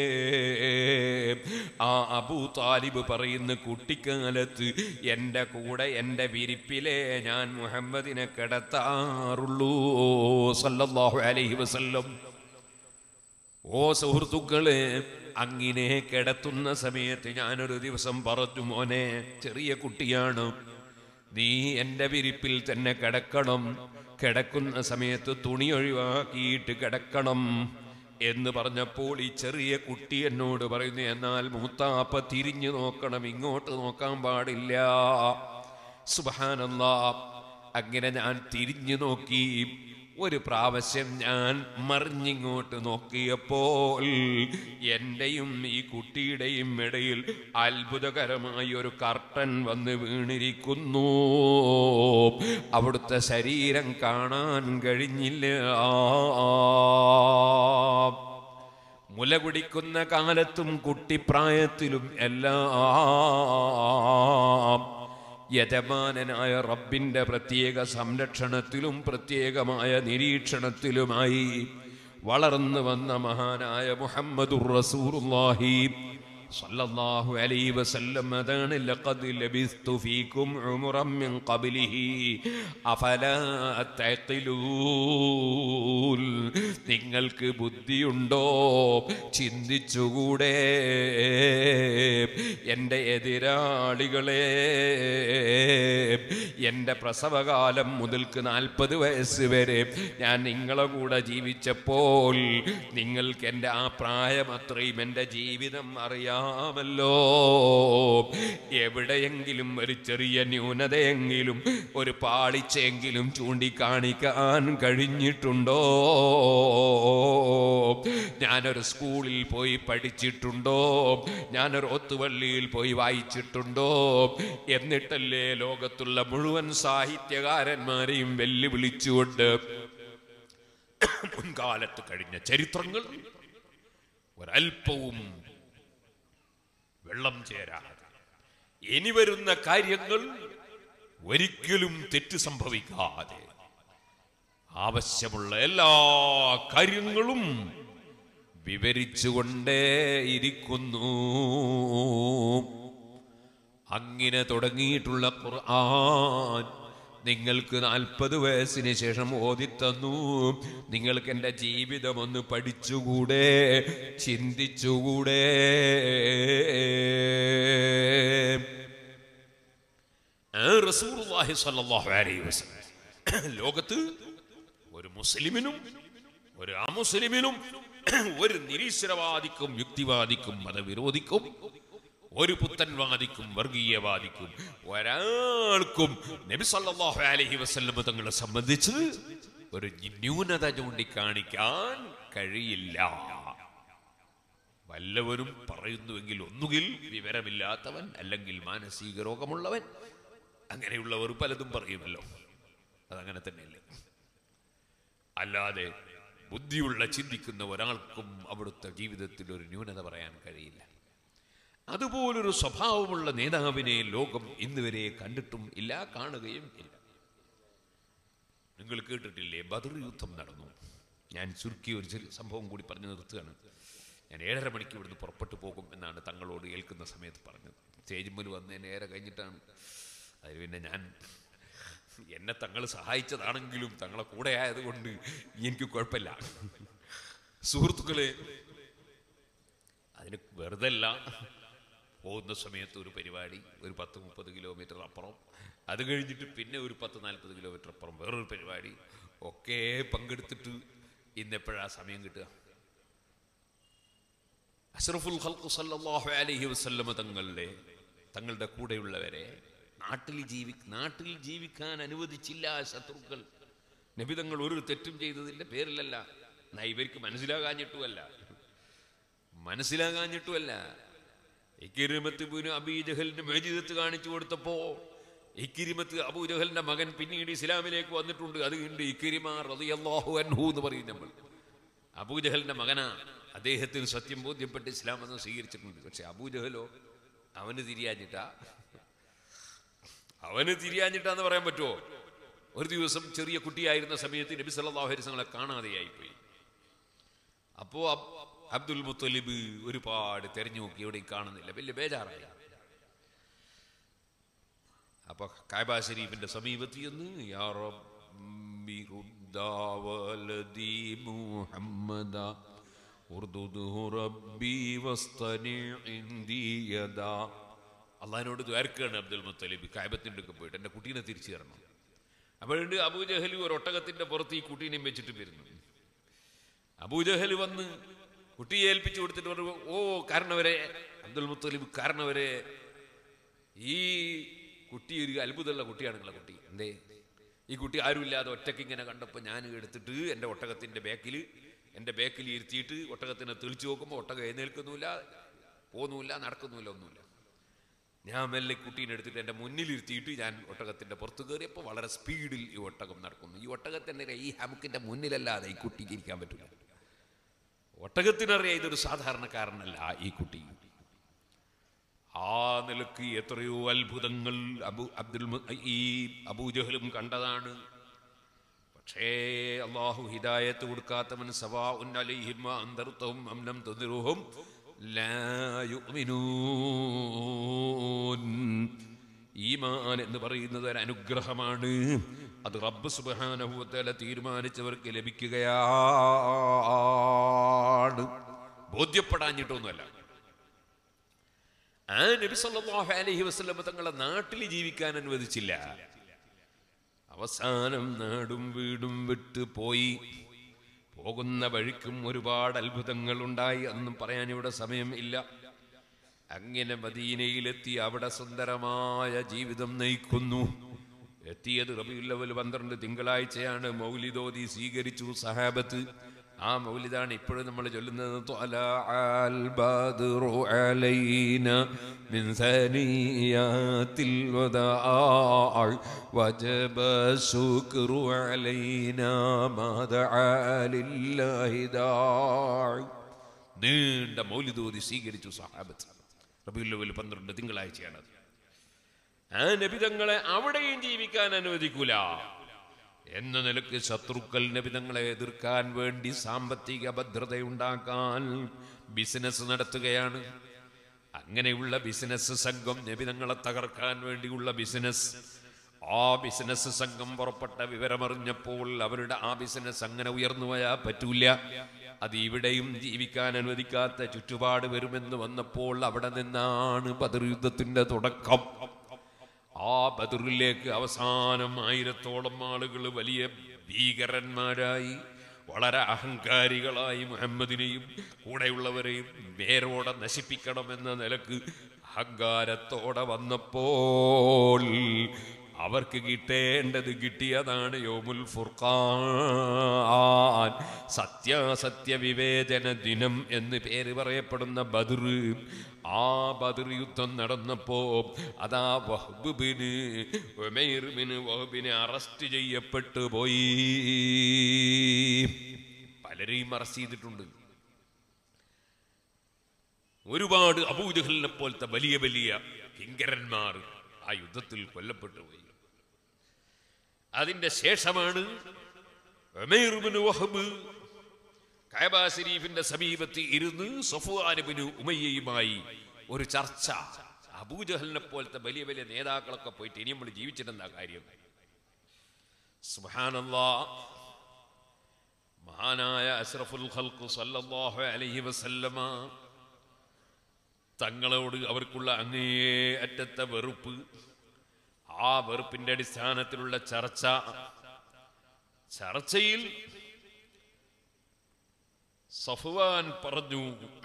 ആ അബൂ താലിബ് പറയുന്ന കുട്ടിക്കാലത്ത് എൻ്റെ കൂടെ എൻ്റെ വിരിപ്പിലെ ഞാൻ മുഹമ്മദിനെ കിടത്താറുള്ളൂ സല്ലല്ലാഹു അലൈഹി വസല്ലം ഓ സുഹൃത്തുക്കളെ അങ്ങനെ കിടത്തുന്ന സമയത്ത് ഞാനൊരു ദിവസം പറഞ്ഞു മോനെ ചെറിയ കുട്ടിയാണ് നീ എൻ്റെ വിരിപ്പിൽ തന്നെ കിടക്കണം കിടക്കുന്ന സമയത്ത് തുണി ഒഴിവാക്കിയിട്ട് കിടക്കണം എന്ന് പറഞ്ഞപ്പോൾ ഈ ചെറിയ കുട്ടി എന്നോട് പറയുന്നു എന്നാൽ മൂത്താപ്പ തിരിഞ്ഞു നോക്കണം ഇങ്ങോട്ട് നോക്കാൻ പാടില്ല സുബാനല്ലാ അങ്ങനെ ഞാൻ തിരിഞ്ഞു നോക്കി ഒരു പ്രാവശ്യം ഞാൻ മറിഞ്ഞിങ്ങോട്ട് നോക്കിയപ്പോൾ എന്റെയും ഈ കുട്ടിയുടെയും ഇടയിൽ അത്ഭുതകരമായി ഒരു കർട്ടൻ വന്ന് വീണിരിക്കുന്നു അവിടുത്തെ ശരീരം കാണാൻ കഴിഞ്ഞില്ല മുല കുടിക്കുന്ന കാലത്തും കുട്ടിപ്രായത്തിലും എല്ലാം യജമാനനായ റബ്ബിന്റെ പ്രത്യേക സംരക്ഷണത്തിലും പ്രത്യേകമായ നിരീക്ഷണത്തിലുമായി വളർന്നു വന്ന മഹാനായ മുഹമ്മദുർ റസൂലുള്ളാഹി സല്ലല്ലാഹു അലൈഹി വസല്ലം അതാണ് ലഖദ് ലബിസ്തു ഫീകും ഉമറൻ മിൻ ഖബ്ലിഹി അഫലാ തഖിലൂൻ നിങ്ങൾക്ക് ബുദ്ധിയുണ്ടോ ചിന്തിച്ചുകൂടെ എൻ്റെ എതിരാളികളെ എൻ്റെ പ്രസവകാലം മുതൽക്ക് നാൽപ്പത് വയസ്സ് വരെ ഞാൻ നിങ്ങളെ കൂടെ ജീവിച്ചപ്പോൾ നിങ്ങൾക്ക് എൻ്റെ ആ പ്രായം അത്രയും എൻ്റെ ജീവിതം അറിയാമല്ലോ എവിടെയെങ്കിലും ഒരു ചെറിയ ന്യൂനതയെങ്കിലും ഒരു പാളിച്ചെങ്കിലും ചൂണ്ടിക്കാണിക്കാൻ കഴിഞ്ഞിട്ടുണ്ടോ ഞാനൊരു സ്കൂളിൽ പോയി പഠിച്ചിട്ടുണ്ടോ ഞാനൊരു ഒത്തുവള്ളിയിൽ പോയി വായിച്ചിട്ടുണ്ടോ എന്നിട്ടല്ലേ ലോകത്തുള്ള മുഴുവൻ സാഹിത്യകാരന്മാരെയും വെല്ലുവിളിച്ചുകൊണ്ട് മുൻകാലത്ത് കഴിഞ്ഞ ചരിത്രങ്ങൾ ഒരൽപ്പവും വെള്ളം ചേരാതെ ഇനി വരുന്ന കാര്യങ്ങൾ ഒരിക്കലും തെറ്റ് സംഭവിക്കാതെ ആവശ്യമുള്ള എല്ലാ കാര്യങ്ങളും വിവരിച്ചുകൊണ്ടേയിരിക്കുന്നു അങ്ങനെ തുടങ്ങിയിട്ടുള്ള ഖുർആൻ നിങ്ങൾക്ക് നാൽപ്പത് വയസ്സിന് ശേഷം ഓതിത്തന്നു നിങ്ങൾക്ക് എൻ്റെ ജീവിതം ഒന്ന് പഠിച്ചുകൂടെ ചിന്തിച്ചുകൂടെ ആ റസൂലുള്ളാഹി സ്വല്ലല്ലാഹു അലൈഹി വസല്ലം ലോകത്ത് ഒരു മുസ്ലിമിനും ഒരു അമുസ്ലിമിനും ഒരു നിരീശ്വരവാദിക്കും യുക്തിവാദിക്കും മതവിരോധിക്കും ഒരു പുത്തൻവാദിക്കും വർഗീയവാദിക്കും ഒരാൾക്കും നബി സല്ലല്ലാഹു അലൈഹി വസല്ലം തങ്ങളെ സംബന്ധിച്ച് ഒരു ന്യൂനത ചൂണ്ടിക്കാണിക്കാൻ കഴിയില്ല വല്ലവരും പറയുന്നുവെങ്കിൽ ഒന്നുകിൽ വിവരമില്ലാത്തവൻ അല്ലെങ്കിൽ മാനസിക രോഗമുള്ളവൻ അങ്ങനെയുള്ളവർ പലതും പറയുമല്ലോ അതങ്ങനെ തന്നെയല്ലേ അല്ലാതെ ബുദ്ധിയുള്ള ചിന്തിക്കുന്ന ഒരാൾക്കും അവിടുത്തെ ജീവിതത്തിൽ ഒരു ന്യൂനത പറയാൻ കഴിയില്ല അതുപോലൊരു സ്വഭാവമുള്ള നേതാവിനെ ലോകം ഇന്നുവരെ കണ്ടിട്ടും ഇല്ല കാണുകയും ഇല്ല നിങ്ങൾ കേട്ടിട്ടില്ലേ ബദർ യുദ്ധം നടന്നു ഞാൻ ചുരുക്കി ഒരു ചെറിയ സംഭവം കൂടി പറഞ്ഞു നിർത്തുകയാണ് ഞാൻ ഏഴര മണിക്ക് ഇവിടുന്ന് പുറപ്പെട്ടു പോകും എന്നാണ് തങ്ങളോട് ഏൽക്കുന്ന സമയത്ത് പറഞ്ഞത് സ്റ്റേജിമ്മൽ വന്ന് നേരെ കഴിഞ്ഞിട്ടാണ് അതിൽ പിന്നെ ഞാൻ എന്നെ തങ്ങൾ സഹായിച്ചതാണെങ്കിലും തങ്ങളെ കൂടെ ആയതുകൊണ്ട് എനിക്ക് കുഴപ്പമില്ല സുഹൃത്തുക്കളെ അതിന് വെറുതെ അല്ല പോകുന്ന സമയത്ത് ഒരു പരിപാടി ഒരു പത്ത് മുപ്പത് കിലോമീറ്റർ അപ്പുറം അത് കഴിഞ്ഞിട്ട് പിന്നെ ഒരു പത്ത് നാൽപ്പത് കിലോമീറ്റർ അപ്പുറം വേറൊരു പരിപാടി ഒക്കെ പങ്കെടുത്തിട്ട് ഇന്നെപ്പോഴാ സമയം കിട്ടുക അഷ്റഫുൽ ഖൽഖ് സല്ലല്ലാഹു അലൈഹി വസല്ലമ തങ്ങളുടെ തങ്ങളുടെ കൂടെയുള്ളവരെ നാട്ടിൽ ജീവി നാട്ടിൽ ജീവിക്കാൻ അനുവദിച്ചില്ല ശത്രുക്കൾ നബി തങ്ങൾ ഒരു തെറ്റും ചെയ്തതിന്റെ പേരിലല്ല എന്നാ ഇവർക്ക് മനസ്സിലാകാഞ്ഞിട്ടുമല്ല മനസ്സിലാകാഞ്ഞിട്ടുമല്ല ഇക്കിരിമത്ത് ബിനു അബീജഹലിന് മേജിദത്ത് കാണിച്ചു കൊടുത്തപ്പോ ഇക്കിരിമത്ത് അബൂജഹലിന്റെ മകൻ പിന്നീട് ഇസ്ലാമിലേക്ക് വന്നിട്ടുണ്ട് അത് ഉണ്ട് ഇക്കിരിമ റളിയല്ലാഹു അൻഹു എന്ന് പറയും നമ്മൾ അബൂജഹലിന്റെ മകനാ അദ്ദേഹത്തിന് സത്യം ബോധ്യപ്പെട്ട് ഇസ്ലാം എന്ന് സ്വീകരിച്ചിട്ടുണ്ട് പക്ഷെ അബൂജഹലോ അവന് തിരിയാഞ്ഞിട്ടാ അവന് തിരിയാഞ്ഞിട്ടാന്ന് പറയാൻ പറ്റുമോ ഒരു ദിവസം ചെറിയ കുട്ടിയായിരുന്ന സമയത്ത് നബി സല്ലല്ലാഹു അലൈഹി വസല്ലമയെ കാണാതെയായി പോയി അപ്പോ അബ്- അബ്ദുൽ മുത്തലിബ് ഒരുപാട് തെരഞ്ഞു നോക്കി എവിടെയും കാണുന്നില്ല വലിയ ബേജാറായി അപ്പൊ കായബ ഷരീഫിന്റെ സമീപത്ത് ചെന്ന് യാ റബ്ബി റുദ്ദാ വലദി മുഹമ്മദ ഉർദുദുഹു റബ്ബി വസ്തനി ഇന്ദി യദാ അള്ളഹാനോട് ദ്വാരക്കാണ് അബ്ദുൽ മുത്തലിബ് കായബത്തിൻ്റെ ഒക്കെ പോയിട്ട് എൻ്റെ കുട്ടീനെ തിരിച്ചു തരണം അപ്പോഴുണ്ട് അബൂജഹലി ഒരു ഒട്ടകത്തിന്റെ പുറത്ത് ഈ കുട്ടീനെയും വെച്ചിട്ട് വരുന്നു അബൂജഹൽ വന്ന് കുട്ടിയെ ഏൽപ്പിച്ചു കൊടുത്തിട്ട് പറഞ്ഞു ഓ കാരണവരെ അബ്ദുൽ മുത്തലിബ് കാരണവരെ ഈ കുട്ടി ഒരു അത്ഭുതമുള്ള കുട്ടിയാണ് നിങ്ങളെ കുട്ടി എന്തേ ഈ കുട്ടി ആരുമില്ലാതെ ഒറ്റയ്ക്ക് ഇങ്ങനെ കണ്ടപ്പോൾ ഞാൻ എടുത്തിട്ട് എൻ്റെ ഒട്ടകത്തിൻ്റെ ബാക്കിൽ എൻ്റെ ബാക്കിൽ ഇരുത്തിയിട്ട് ഒട്ടകത്തിനെ തെളിച്ചു നോക്കുമ്പോൾ ഒട്ടകം എഴുന്നേൽക്കുന്നുമില്ല പോകുന്നുമില്ല നടക്കുന്നുമില്ല ഒന്നുമില്ല ഞാൻ മെല്ലെ കുട്ടീനെ എടുത്തിട്ട് എൻ്റെ മുന്നിൽ ഇരുത്തിയിട്ട് ഞാൻ ഒട്ടകത്തിൻ്റെ പുറത്ത് കയറിയപ്പോൾ വളരെ സ്പീഡിൽ ഈ ഒട്ടകം നടക്കുന്നു ഈ ഒട്ടകത്തിൻ്റെ ഈ ഹമുക്കിൻ്റെ മുന്നിലല്ലാതെ ഈ കുട്ടിക്ക് ഇരിക്കാൻ പറ്റില്ല ഒട്ടകത്തിനറിയാം ഇതൊരു സാധാരണക്കാരനല്ല ഈ കുട്ടി ആ നിലക്ക് എത്രയോ അത്ഭുതങ്ങൾ അബു അബ്ദുൽ മു- ഈ അബൂജഹലും കണ്ടതാണ് പക്ഷേ അള്ളാഹു ഹിദായത്ത് കൊടുക്കാത്തവൻ സവാ ഉന്നലിഹിം അന്തർത്തവും അംലം തുതിറുഹും ലാ യുഅ്മിനൂൻ ഈമാൻ എന്ന് പറയുന്നത് ഒരു അനുഗ്രഹമാണ് അത് റബ്ബ് സുബ്ഹാനഹു വ തആല തീരുമാനിച്ചവർക്ക് ലഭിക്കുകയാണ് ബോധ്യപ്പെടാഞ്ഞിട്ടൊന്നുമല്ല ആ നബി സല്ലല്ലാഹു അലൈഹി വസല്ലം തങ്ങളെ നാട്ടിൽ ജീവിക്കാൻ അനുവദിച്ചില്ല അവസാനം നാടും വീടും വിട്ട് പോയി പോകുന്ന വഴിക്കും ഒരുപാട് അത്ഭുതങ്ങൾ ഉണ്ടായി അന്നും പറയാൻ ഇവിടെ സമയം ഇല്ല അങ്ങനെ മദീനയിലെത്തി അവിടെ സുന്ദരമായ ജീവിതം നയിക്കുന്നു എത്തിയത് റബിയുല്ലവൽ പന്ത്രണ്ട് തിങ്കളാഴ്ചയാണ് മൗലിദോതി സ്വീകരിച്ചു സഹാബത്ത് ആ മൗലിദാണ് ഇപ്പോഴും നമ്മൾ ചൊല്ലുന്നത് ത്വലഅൽ ബദ്റു അലൈന മിൻ സനിയാത്തിൽ വദാഅ വജബ ശുക്റു അലൈന മദഅ ലില്ലാഹി ദാഇ നീണ്ട മൗലിദോതി സ്വീകരിച്ചു സഹാബത്ത് റബിയുല്ലവൽ പന്ത്രണ്ട് തിങ്കളാഴ്ചയാണത് ആ നബിതങ്ങളെ അവിടെയും ജീവിക്കാൻ അനുവദിക്കൂല എന്ന നിലക്ക് ശത്രുക്കൾ നബിതങ്ങളെ എതിർക്കാൻ വേണ്ടി സാമ്പത്തിക ഭദ്രതയുണ്ടാക്കാൻ ബിസിനസ് നടത്തുകയാണ് അങ്ങനെയുള്ള ബിസിനസ് സംഘം നബിതങ്ങളെ തകർക്കാൻ വേണ്ടിയുള്ള ബിസിനസ് ആ ബിസിനസ് സംഘം പുറപ്പെട്ട വിവരമറിഞ്ഞപ്പോൾ അവരുടെ ആ ബിസിനസ് അങ്ങനെ ഉയർന്നു പോയാൽ പറ്റൂല അത് ഇവിടെയും ജീവിക്കാൻ അനുവദിക്കാത്ത ചുറ്റുപാട് വരുമെന്ന് വന്നപ്പോൾ അവിടെ നിന്നാണ് ബദർ യുദ്ധത്തിന്റെ തുടക്കം ആ ബദറിലേക്ക് അവസാനം ആയിരത്തോളം ആളുകൾ വലിയ ഭീകരന്മാരായി വളരെ അഹങ്കാരികളായി മുഹമ്മദിനെയും കൂടെയുള്ളവരെയും വേരോടെ നശിപ്പിക്കണമെന്ന നിലക്ക് അഹങ്കാരത്തോടെ വന്നപ്പോൾ അവർക്ക് കിട്ടേണ്ടത് കിട്ടിയതാണ് യോമുൽ ഫുർഖാൻ സത്യാസത്യ വിവേചന ദിനം എന്ന് പേര് പറയപ്പെടുന്ന ബദർ ആ ബദർ യുദ്ധം നടന്നപ്പോ അതാ വഹ്ബിന് ഉമൈർബിന് വഹ്ബിന് അറസ്റ്റ് ചെയ്യപ്പെട്ടു പോയി പലരെയും അറസ്റ്റ് ചെയ്തിട്ടുണ്ട് ഒരുപാട് അബൂജഹലിനെ പോലത്തെ വലിയ വലിയ കിങ്കരന്മാർ ആ യുദ്ധത്തിൽ കൊല്ലപ്പെട്ടു പോയി അതിന്റെ ശേഷമാണ് ഉമൈർ ഇബ്നു വഹബ് കഅബ ശരീഫിന്റെ സമീപത്ത് ഇരുന്ന് സഫ്വാനുബിന് ഉമയ്യയുമായി ഒരു ചർച്ച അബൂജഹലിനെ പോലത്തെ വലിയ വലിയ നേതാക്കളൊക്കെ പോയിട്ട് ഇനി നമ്മൾ ജീവിച്ചിട്ടെന്താ കാര്യം സുബ്ഹാനല്ലാ മഹാനായ അഷ്റഫുൽ ഖൽഖ് സല്ലല്ലാഹു അലൈഹി വസല്ലമ തങ്ങളോട് അവർക്കുള്ള അങ്ങേ അറ്റത്തെ വെറുപ്പ് ആ വെറുപ്പിന്റെ അടിസ്ഥാനത്തിലുള്ള ചർച്ച ചർച്ചയിൽ സഫ്വാൻ പറഞ്ഞു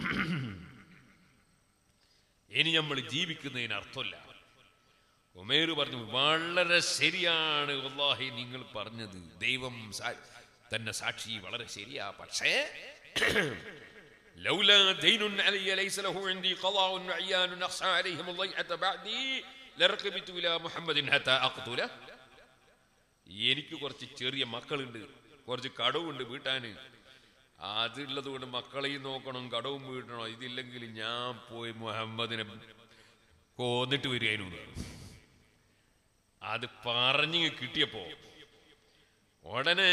ഇനി നമ്മൾ ജീവിക്കുന്നതിന് അർത്ഥമില്ല ഉമേർ പറഞ്ഞു വളരെ ശരിയാണ് വല്ലാഹി നിങ്ങൾ പറഞ്ഞത് ദൈവം സാ- തന്നെ സാക്ഷി വളരെ ശരിയാ പക്ഷേ لولا دين علي ليس له عندي قضاء وعيان أخشى عليهم الضيعة بعدي لركبت إلى محمد حتى أقتله എനിക്ക് കുറച്ച് ചെറിയ മക്കളുണ്ട് കുറച്ച് കടവുണ്ട് വീട്ടാന് അതുള്ളത് കൊണ്ട് മക്കളെയും നോക്കണം കടവും വീട്ടണം ഇതില്ലെങ്കിൽ ഞാൻ പോയി മുഹമ്മദിനെ കൊന്നിട്ട് വരികയായിരുന്നു അത് പറഞ്ഞ് കിട്ടിയപ്പോ ഉടനെ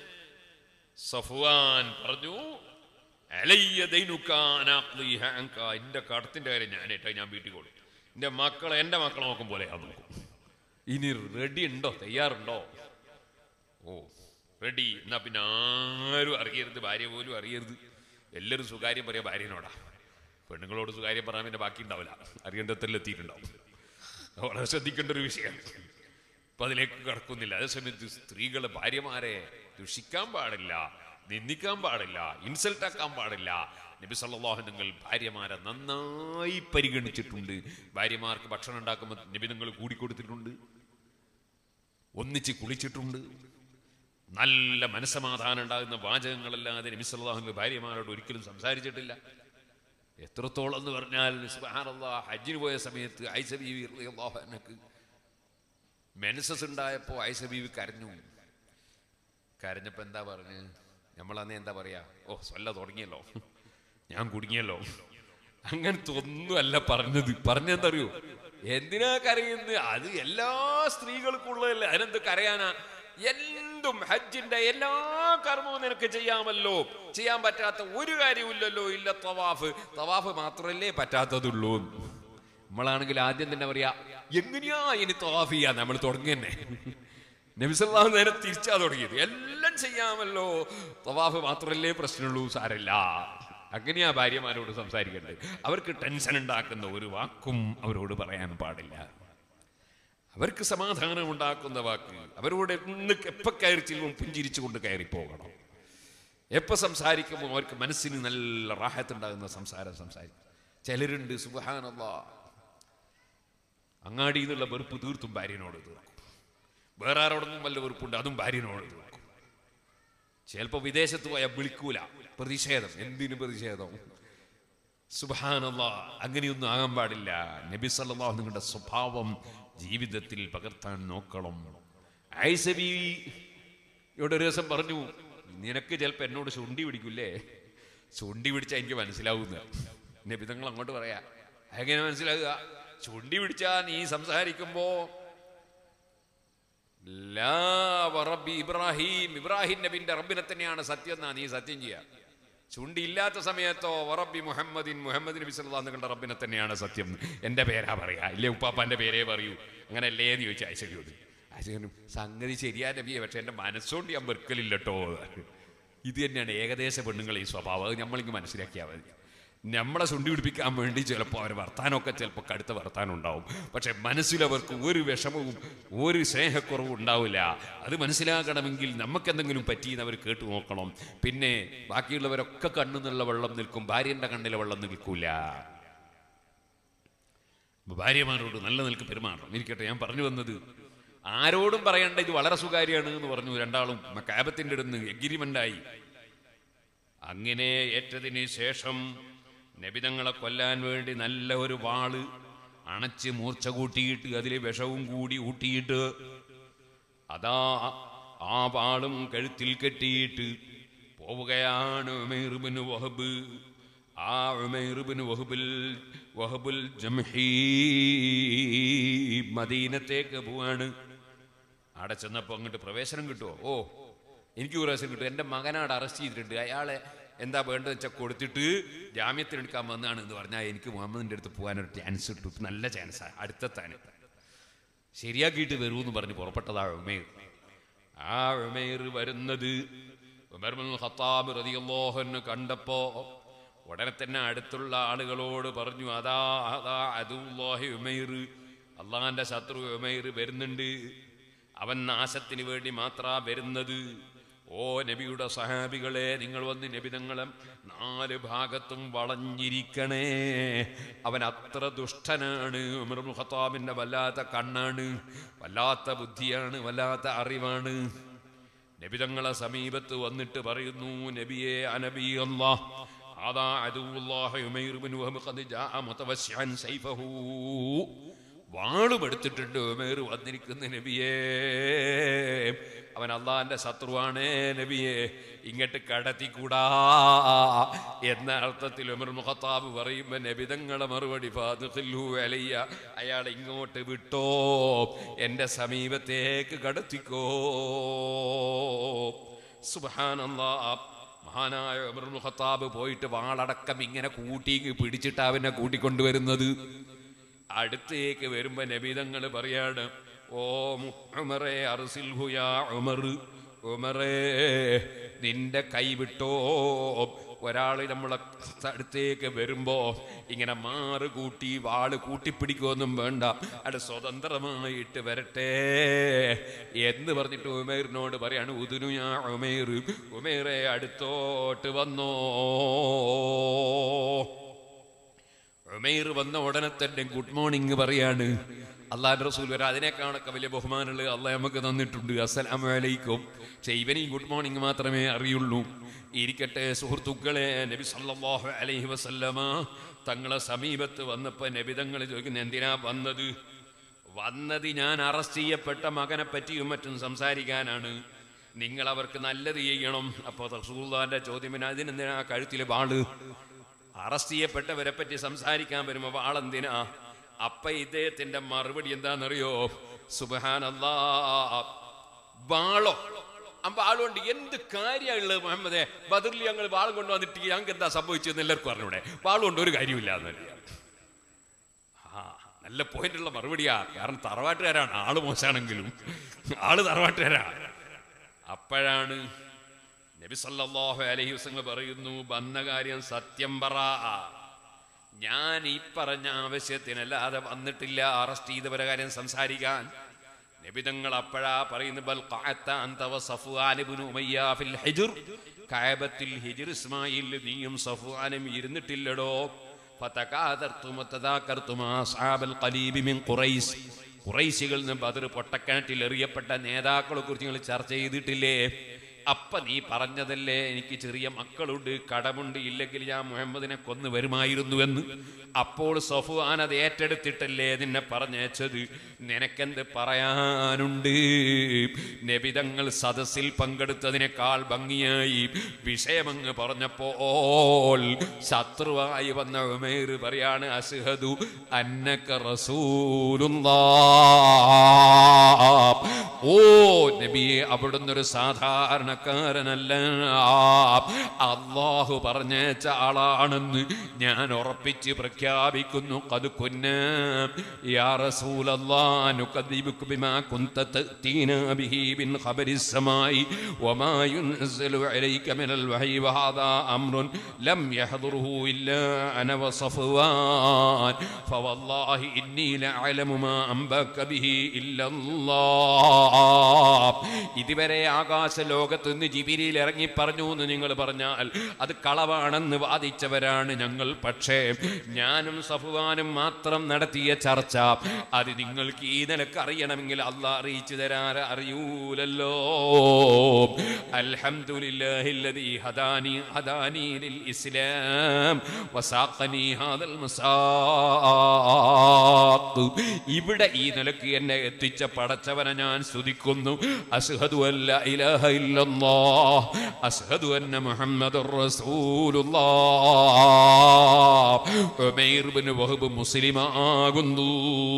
സഫ്വാൻ പറഞ്ഞു അലയ്യ ദൈനുക്കാനാഖ്ലിഹ അങ്ക. എന്റെ കടത്തിന്റെ കാര്യം ഞാൻ ഏട്ടാ ഞാൻ വീട്ടിൽ കൊടുക്കും എന്റെ മക്കളെ എന്റെ മക്കളെ നോക്കും പോലെ ഞാൻ നോക്കും ഇനി റെഡി ഉണ്ടോ തയ്യാറുണ്ടോ ഓ റെഡി എന്നാ പിന്നെ ആരും അറിയരുത് ഭാര്യ പോലും അറിയരുത് എല്ലാവരും സ്വകാര്യം പറയാ ഭാര്യനോടാ പെണ്ണുങ്ങളോട് സ്വകാര്യം പറയാൻ പിന്നെ ബാക്കി ഉണ്ടാവില്ല അറിയേണ്ടത്തിൽ എത്തിയിട്ടുണ്ടാവും അത് വളരെ ശ്രദ്ധിക്കേണ്ട ഒരു വിഷയമാണ് അപ്പൊ അതിലേക്ക് കടക്കുന്നില്ല അതേസമയത്ത് സ്ത്രീകളെ ഭാര്യമാരെ ദുഷിക്കാൻ പാടില്ല നിന്ദിക്കാൻ പാടില്ല ഇൻസൾട്ട് ആക്കാൻ പാടില്ല നബി സല്ലല്ലാഹു നിങ്ങൾ ഭാര്യമാരെ നന്നായി പരിഗണിച്ചിട്ടുണ്ട് ഭാര്യമാർക്ക് ഭക്ഷണം ഉണ്ടാക്കുമ്പോൾ നബി നിങ്ങൾ കൂടിക്കൊടുത്തിട്ടുണ്ട് ഒന്നിച്ച് കുളിച്ചിട്ടുണ്ട് നല്ല മനസ്സമാധാനം ഉണ്ടാകുന്ന വാചകങ്ങളല്ലാതെ നബി സല്ലല്ലാഹു അലൈഹി ഭാര്യമാരോട് ഒരിക്കലും സംസാരിച്ചിട്ടില്ല എത്രത്തോളം എന്ന് പറഞ്ഞാൽ സുബ്ഹാനല്ലാഹ് ഹജ്ജിന് പോയ സമയത്ത് ഐസ ബീവി റളിയല്ലാഹു അൻഹക്ക് മെൻസസ് ഉണ്ടായപ്പോ ഐസ ബീവി കരഞ്ഞു കരഞ്ഞപ്പോ എന്താ പറഞ്ഞ് നമ്മളന്ന് എന്താ പറയാ ഓ സ്വല്ല തുടങ്ങിയല്ലോ ഞാൻ കുടുങ്ങിയല്ലോ അങ്ങനത്തെ ഒന്നുമല്ല പറഞ്ഞത് പറഞ്ഞെന്തറിയോ എന്തിനാ കരയുന്നത് അത് എല്ലാ സ്ത്രീകൾക്കും ഉള്ളതല്ലേ അതിനെന്ത് കരയാനാ എന്തും ഹജ്ജിന്റെ എല്ലാ കർമ്മവും നിനക്ക് ചെയ്യാമല്ലോ ചെയ്യാൻ പറ്റാത്ത ഒരു കാര്യമില്ലല്ലോ ഇല്ല തവാഫ് തവാഫ് മാത്രമല്ലേ പറ്റാത്തതുള്ളൂ നമ്മളാണെങ്കിൽ ആദ്യം തന്നെ പറയാ എങ്ങനെയാ ഇനി തവാഫ് ചെയ്യാ നമ്മൾ തുടങ്ങിയെന്നെ നബിസല്ലാഹു നേരെ തിരിച്ചാ തുടങ്ങിയത് എല്ലാം ചെയ്യാമല്ലോ തവാഫ് മാത്രമല്ലേ പ്രശ്നമുള്ളൂ സാരല്ല അങ്ങനെയാ ഭാര്യമാരോട് സംസാരിക്കേണ്ടത് അവർക്ക് ടെൻഷൻ ഉണ്ടാക്കുന്ന ഒരു വാക്കും അവരോട് പറയാൻ പാടില്ല അവർക്ക് സമാധാനം ഉണ്ടാക്കുന്ന വാക്ക് അവരോട് എന്ന് എപ്പോ കയറി ചെല്ലും പുഞ്ചിരിച്ചുകൊണ്ട് കയറി പോകണം എപ്പോ സംസാരിക്കുമ്പോൾ അവർക്ക് മനസ്സിന് നല്ല റാഹത്തുണ്ടാകുന്ന സംസാരം സംസാരിക്കും ചിലരുണ്ട് സുബഹാനല്ല അങ്ങാടിയിൽ നിന്നുള്ള വെറുപ്പ് തീർത്തും ഭാര്യനോട് തീർക്കും വേറെ ആരോടൊന്നും വല്ല വെറുപ്പുണ്ട് അതും ഭാര്യനോട് തീർക്കും ചിലപ്പോ വിദേശത്ത് പോയാൽ വിളിക്കൂല പ്രതിഷേധം എന്തിനു പ്രതിഷേധം സുബാനല്ല അങ്ങനെയൊന്നും ആകാൻ പാടില്ല നബി സല്ലല്ലാഹു നിങ്ങളുടെ സ്വഭാവം ജീവിതത്തിൽ പകർത്താൻ നോക്കണം ഐസബി ഇവിടെ ഒരു ദിവസം പറഞ്ഞു നിനക്ക് ചിലപ്പോ എന്നോട് ചുണ്ടി പിടിക്കൂലേ ചുണ്ടി പിടിച്ചാൽ എനിക്ക് മനസ്സിലാവുന്ന നബി തങ്ങൾ അങ്ങോട്ട് പറയാ എങ്ങനെ മനസ്സിലാകുക ചുണ്ടി പിടിച്ചാ നീ സംസാരിക്കുമ്പോ ലാ വറബ്ബി ഇബ്രാഹിം ഇബ്രാഹിം നബിന്റെ റബ്ബിനെ തന്നെയാണ് സത്യം എന്നാ നീ സത്യം ചെയ്യുക ചുണ്ടില്ലാത്ത സമയത്തോ വറബി മുഹമ്മദിൻ മുഹമ്മദ് നബി സല്ലല്ലാഹു നിങ്ങളുടെ റബ്ബിനെ തന്നെയാണ് സത്യം എൻ്റെ പേരാ പറയാ ഇല്ലേ ഉപ്പാപ്പാന്റെ പേരേ പറയൂ അങ്ങനെ അല്ലേ എന്ന് ചോദിച്ചു ഐശ്വര്യോട് ഐശ്വര്യനും സംഗതി ശരിയാ നബിയെ പക്ഷെ എൻ്റെ മനസ്സുകൊണ്ട് ഞാൻ വെറുക്കലില്ലട്ടോ ഇത് തന്നെയാണ് ഏകദേശ പെണ്ണുങ്ങളെ ഈ സ്വഭാവം അത് നമ്മളിങ്ങ് മനസ്സിലാക്കിയാൽ മതി നമ്മളെ ചുണ്ടി പിടിപ്പിക്കാൻ വേണ്ടി ചിലപ്പോൾ അവർ വർത്താനമൊക്കെ ചിലപ്പോൾ കടുത്ത വർത്താനം ഉണ്ടാവും പക്ഷെ മനസ്സിലവർക്ക് ഒരു വിഷമവും ഒരു സ്നേഹക്കുറവും ഉണ്ടാവില്ല അത് മനസ്സിലാക്കണമെങ്കിൽ നമുക്കെന്തെങ്കിലും പറ്റിയെന്ന് അവർ കേട്ടു നോക്കണം പിന്നെ ബാക്കിയുള്ളവരൊക്കെ കണ്ണുന്നുള്ള വെള്ളം നിൽക്കും ഭാര്യന്റെ കണ്ണിലെ വെള്ളം നിൽക്കൂല ഭാര്യമാരോട് നല്ല നിൽക്ക് പെരുമാറണം ഇരിക്കട്ടെ ഞാൻ പറഞ്ഞു വന്നത് ആരോടും പറയേണ്ട ഇത് വളരെ സുകാര്യമാണ് എന്ന് പറഞ്ഞു രണ്ടാളും കാബത്തിന്റെ അടുന്ന് എഗ്രിമെന്റായി അങ്ങനെ ഏറ്റതിന് ശേഷം നബിതങ്ങളെ കൊല്ലാൻ വേണ്ടി നല്ല ഒരു വാള് അണച്ച് മൂർച്ച കൂട്ടിയിട്ട് അതിൽ വിഷവും കൂടി ഊട്ടിയിട്ട് അതാ ആ വാളും കഴുത്തിൽ കെട്ടിയിട്ട് പോവുകയാണ് ഉമൈറുബിന് വഹബ് ആ ഉമൈറുബിന് വഹബിൽ വഹബുൽ ജംഹീ മദീനത്തേക്ക് പോവാണ് അവിടെ ചെന്നപ്പോൾ അങ്ങോട്ട് പ്രവേശനം കിട്ടുമോ ഓ എനിക്ക് പ്രവേശനം കിട്ടും എൻ്റെ മകനാട് അറസ്റ്റ് ചെയ്തിട്ടുണ്ട് അയാളെ എന്താ വേണ്ടത് വെച്ചാൽ കൊടുത്തിട്ട് ജാമ്യത്തിനെടുക്കാൻ വന്നതാണ് എന്ന് പറഞ്ഞാൽ എനിക്ക് മുഹമ്മദിൻ്റെ അടുത്ത് പോകാനൊരു ചാൻസ് കിട്ടും നല്ല ചാൻസാണ് അടുത്തെത്താൻ ശരിയാക്കിയിട്ട് വരൂ എന്ന് പറഞ്ഞ് പുറപ്പെട്ടതാ ഉമേർ ആ ഉമേർ വരുന്നത് ഉമർ ബിൻ ഖത്താബ് റളിയല്ലാഹുവിനെ കണ്ടപ്പോ ഉടനെ തന്നെ അടുത്തുള്ള ആളുകളോട് പറഞ്ഞു അതാ അതാ അതുല്ലാഹി ഉമൈർ അള്ളാന്റെ ശത്രു ഉമൈർ വരുന്നുണ്ട് അവൻ നാശത്തിന് വേണ്ടി മാത്രാ വരുന്നത് ഓ നബിയുടെ സഹാബികളെ നിങ്ങൾ വന്ന് നബിതങ്ങളെ നാല് ഭാഗത്തും വളഞ്ഞിരിക്കണേ അവൻ അത്ര ദുഷ്ടനാണ് ഉമർ ഇബ്നു ഖത്താബിന്റെ വല്ലാത്ത കണ്ണാണ് വല്ലാത്ത ബുദ്ധിയാണ് വല്ലാത്ത അറിവാണ് നബിതങ്ങളെ സമീപത്ത് വന്നിട്ട് പറയുന്നു നബിയെ അനബി അല്ലാഹ് هذا عدو الله عمير بن وهب قد جاء متوسعا سيفه വാളും എടുത്തിട്ടുണ്ട് ഉമേർ വന്നിരിക്കുന്ന നബിയേ അവൻ അള്ളാന്റെ ശത്രുവാണ് നബിയെ ഇങ്ങോട്ട് കടത്തിക്കൂടാ എന്ന അർത്ഥത്തിൽ ഉമർ മുഖത്താബ് പറയുമ്പോ നബിതങ്ങളെ മറുപടി ഫാദുഖില്ലു അലയ്യ അയാൾ ഇങ്ങോട്ട് വിട്ടോ എന്റെ സമീപത്തേക്ക് കടത്തിക്കോ സുബാനല്ലാ മഹാനായ ഉമർ ഇബ്നുൽ ഖത്താബ് പോയിട്ട് വാളടക്കം ഇങ്ങനെ കൂട്ടി പിടിച്ചിട്ട് അവനെ കൂട്ടിക്കൊണ്ടുവരുന്നത് അടുത്തേക്ക് വരുമ്പോ നബിതങ്ങൾ പറയാണ് ഓ ഉമറേ അർസിൽഹുയാ ഉമർ ഉമറേ നിന്റെ കൈ വിട്ടോ ഒരാൾ നമ്മളെ അടുത്തേക്ക് വരുമ്പോ ഇങ്ങനെ മാറ് കൂട്ടി വാള് കൂട്ടിപ്പിടിക്കൊന്നും വേണ്ട അത് സ്വതന്ത്രമായിട്ട് വരട്ടെ എന്ന് പറഞ്ഞിട്ട് ഉമേറിനോട് പറയാണ് ഉദിനു ഞാൻ ഉമേർ ഉമേറെ അടുത്തോട്ട് വന്നോ ഉമേർ വന്ന ഉടനെ തന്നെ ഗുഡ് മോർണിംഗ് പറയാണ് അള്ളാഹ് റസൂൽ വരെ അതിനേക്കാളൊക്കെ വലിയ ബഹുമാനമുള്ളത് അള്ളാഹ് നമുക്ക് തന്നിട്ടുണ്ട് അസ്സലാമു അലൈക്കും പക്ഷെ ഇവന് ഈ ഗുഡ് മോർണിംഗ് മാത്രമേ അറിയുള്ളൂ ഇരിക്കട്ടെ സുഹൃത്തുക്കളെ നബി സല്ലല്ലാഹു അലൈഹി വസല്ലമ തങ്ങളെ സമീപത്ത് വന്നപ്പോൾ നബി തങ്ങൾ ചോദിക്കുന്നത് എന്തിനാ വന്നത് വന്നത് ഞാൻ അറസ്റ്റ് ചെയ്യപ്പെട്ട മകനെ പറ്റിയും മറ്റും സംസാരിക്കാനാണ് നിങ്ങൾ അവർക്ക് നല്ലത് ചെയ്യണം അപ്പോൾ റസൂള്ളാന്റെ ചോദ്യം അതിനെന്തിനാ കഴുത്തിലെ വാള് അറസ്റ്റ് ചെയ്യപ്പെട്ടവരെ പറ്റി സംസാരിക്കാൻ വരുമ്പോ വാളെന്തിനാ അപ്പ ഇദ്ദേഹത്തിന്റെ മറുപടി എന്താണെന്നറിയോ സുബഹാനല്ലാ വാളോ ആ വാളുകൊണ്ട് എന്ത് കാര്യമുള്ളത് മുഹമ്മദേ ബദറിൽ ഞങ്ങൾ വാളും കൊണ്ടുവന്നിട്ട് ഞങ്ങൾക്ക് എന്താ സംഭവിച്ചതെന്ന് എല്ലാവർക്കും അറിഞ്ഞൂടെ വാളുകൊണ്ട് ഒരു കാര്യമില്ല എന്നറിയാം ആ നല്ല പോയിന്റുള്ള മറുപടിയാ കാരണം തറവാട്ടുകാരാണ് ആള് മോശമാണെങ്കിലും ആള് തറവാട്ടുകാരാണ് അപ്പോഴാണ് നബി സല്ലല്ലാഹു അലൈഹി വസല്ലം പറയുന്നു വന്ന കാര്യം സത്യം പറ ഞാൻ ഈ പറഞ്ഞ ആവശ്യത്തിനല്ലാതെ വന്നിട്ടില്ല അറസ്റ്റ് ചെയ്തവരെ കാര്യം സംസാരിക്കാൻ നബിതങ്ങൾ അപ്പോഴാ പറയുന്നു ബൽ ഖഅത്ത അൻത വ സഫ്വാൻ ഇബ്നു ഉമയ്യ ഫിൽ ഹിജ്ർ കഅബത്തിൽ ഹിജ്ർ ഇസ്മായിൽ നീയും സഫ്വാനും ഇരുന്നിട്ടില്ലടോ ഫതകാദർതും വതദാകർതും അസ്ഹാബൽ ഖലീബ് മിൻ ഖുറൈസ് ഖുറൈശികളിൽ നിന്ന് ബദർ പൊട്ടക്കിണറ്റിൽ എറിയപ്പെട്ട നേതാക്കളെ കുറിച്ച് നിങ്ങൾ ചർച്ച ചെയ്തിട്ടില്ലേ അപ്പ നീ പറഞ്ഞതല്ലേ എനിക്ക് ചെറിയ മക്കളുണ്ട് കടമുണ്ട് ഇല്ലെങ്കിൽ ഞാൻ മുഹമ്മദിനെ കൊന്നു വരുമായിരുന്നുവെന്ന് അപ്പോൾ സഫുവാൻ അത് ഏറ്റെടുത്തിട്ടല്ലേ നിന്നെ പറഞ്ഞയച്ചത് നിനക്കെന്ത് പറയാനുണ്ട് നബിതങ്ങൾ സദസ്സിൽ പങ്കെടുത്തതിനേക്കാൾ ഭംഗിയായി വിഷയമങ്ങ് പറഞ്ഞപ്പോൾ ശത്രുവായി വന്ന ഉമേർ പറയാണ് അസ്ഹദു അന്നക റസൂലുള്ളാ ഓ നബിയെ അവിടുന്ന് ഒരു സാധാരണക്കാരനല്ല അള്ളാഹു പറഞ്ഞേച്ച ആളാണെന്ന് ഞാൻ ഉറപ്പിച്ച് പ്രഖ്യാപിക്കുന്നു കത് കുന്ന യാ റസൂലല്ലാഹ് നുകദ്ദിബുക ബിമാ കുന്ത തഅതീനാ ബിഹി മിൻ ഖബരിസ് സമായി വമാ യുൻസലു അലൈക മിനൽ വഹി വഹാദാ അംറുൻ ലം യഹ്ദുറുഹു ഇല്ലാ അന വസഫ്വാൻ ഫവല്ലാഹി ഇന്നി ലഅലമു മാ അംബക ബിഹി ഇല്ലല്ലാഹ് ഇതുവരെ ആകാശ ലോകത്ത് നിന്ന് ജിബിരിയിൽ ഇറങ്ങി പറഞ്ഞു എന്ന് നിങ്ങൾ പറഞ്ഞാൽ അത് കളവാണെന്ന് വാദിച്ചവരാണ് ഞങ്ങൾ പക്ഷേ ഞാനും സഫുവാനും മാത്രം നടത്തിയ ചർച്ച അത് നിങ്ങൾക്ക് ഈ നിലക്ക് അറിയണമെങ്കിൽ അല്ല അറിയിച്ചു തരാൻ അറിയൂലല്ലോ അൽഹംദുലില്ലാഹില്ലദീ ഹദാനി ഹദാനി ലിൽ ഇസ്ലാം വസാഖനി ഹാദൽ മസാഖ് ഇവിടെ ഈ നിലക്ക് എന്നെ എത്തിച്ച പടച്ചവനെ ഞാൻ സ്തുതിക്കുന്നു അസ്ഹദു അല്ല ഇലാഹ ഇല്ലല്ലാഹ് അസ്ഹദു അന്ന മുഹമ്മദുർ റസൂലുള്ളാഹ് ഉമൈർ ഇബ്നു വഹബ് മുസ്ലിമാകുന്നു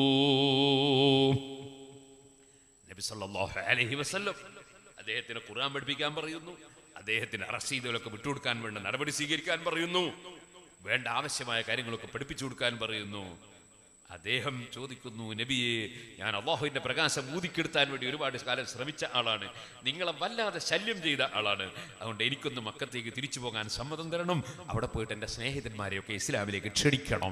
നബി സല്ലല്ലാഹു അലൈഹി വസല്ലം അദ്ദേഹത്തിന് ഖുർആൻ പഠിപ്പിക്കാൻ പറയുന്നു അദ്ദേഹത്തിന് അറസ്റ്റ് ചെയ്തവരൊക്കെ വിട്ടുകൊടുക്കാൻ വേണ്ട നടപടി സ്വീകരിക്കാൻ പറയുന്നു വേണ്ട ആവശ്യമായ കാര്യങ്ങളൊക്കെ പഠിപ്പിച്ചു കൊടുക്കാൻ പറയുന്നു അദ്ദേഹം ചോദിക്കുന്നു നബിയെ ഞാൻ അള്ളാഹുവിന്റെ പ്രകാശം ഊതിക്കെടുത്താൻ വേണ്ടി ഒരുപാട് കാലം ശ്രമിച്ച ആളാണ് നിങ്ങളെ വല്ലാതെ ശല്യം ചെയ്ത ആളാണ് അതുകൊണ്ട് എനിക്കൊന്ന് മക്കത്തേക്ക് തിരിച്ചു പോകാൻ സമ്മതം തരണം അവിടെ പോയിട്ട് എൻ്റെ സ്നേഹിതന്മാരെയൊക്കെ ഇസ്ലാമിലേക്ക് ക്ഷണിക്കണം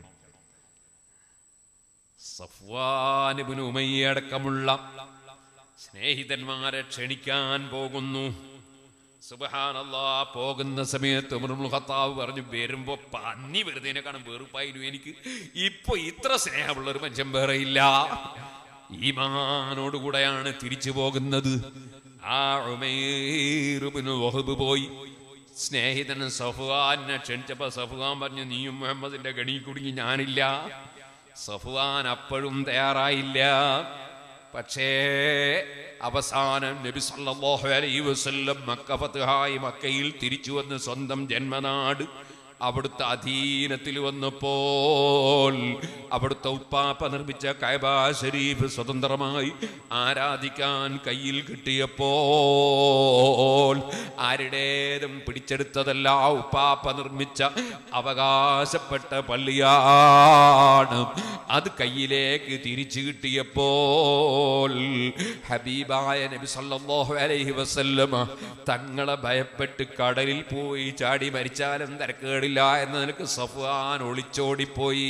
സഫ്വാനിബിന് ഉമയ്യടക്കമുള്ള സ്നേഹിതന്മാരെ ക്ഷണിക്കാൻ പോകുന്നു സുബഹാനല്ലാ പോകുന്ന സമയത്ത് ഉമർ ഇബ്നുൽ ഖത്താബ് പറഞ്ഞു വരുമ്പോ പന്നി വെറുതെ കാണും വെറുപ്പായിരുന്നു എനിക്ക് ഇപ്പൊ ഇത്ര സ്നേഹമുള്ള ഒരു മനുഷ്യൻ വേറെ ഇല്ല ഈമാനോടുകൂടെയാണ് തിരിച്ചു പോകുന്നത് ആ ഉമൈർ ഇബ്നു വഹബ് പോയി സ്നേഹിതൻ സഫുവാനെ ക്ഷണിച്ചപ്പോ സഫുവാൻ പറഞ്ഞു നീയും മുഹമ്മദിന്റെ ഗണി കുടുങ്ങി ഞാനില്ല സഫുവാൻ അപ്പോഴും തയ്യാറായില്ല പക്ഷേ അവസാനം നബി സല്ലല്ലാഹു അലൈഹി വസല്ലം മക്ക ഫത്ഹായി മക്കയിൽ തിരിച്ചു വന്ന് സ്വന്തം ജന്മനാട് അവിടുത്തെ അധീനത്തിൽ വന്നപ്പോൾ അവിടുത്തെ ഉപ്പാപ്പ നിർമ്മിച്ച കൈബ ഷരീഫ് സ്വതന്ത്രമായി ആരാധിക്കാൻ കയ്യിൽ കിട്ടിയപ്പോൾ ആരുടേതും പിടിച്ചെടുത്തതല്ല ഉപ്പാപ്പ നിർമ്മിച്ച അവകാശപ്പെട്ട പള്ളിയാണ് അത് കയ്യിലേക്ക് തിരിച്ചു കിട്ടിയപ്പോൾ ഹബീബായ നബി സല്ലല്ലാഹു അലൈഹി വസല്ലമ തങ്ങളെ ഭയപ്പെട്ട് കടലിൽ പോയി ചാടി മരിച്ചാലും തിരക്കേടില്ല എന്ന് നിനക്ക് സഫ്വാൻ ഒളിച്ചോടിപ്പോയി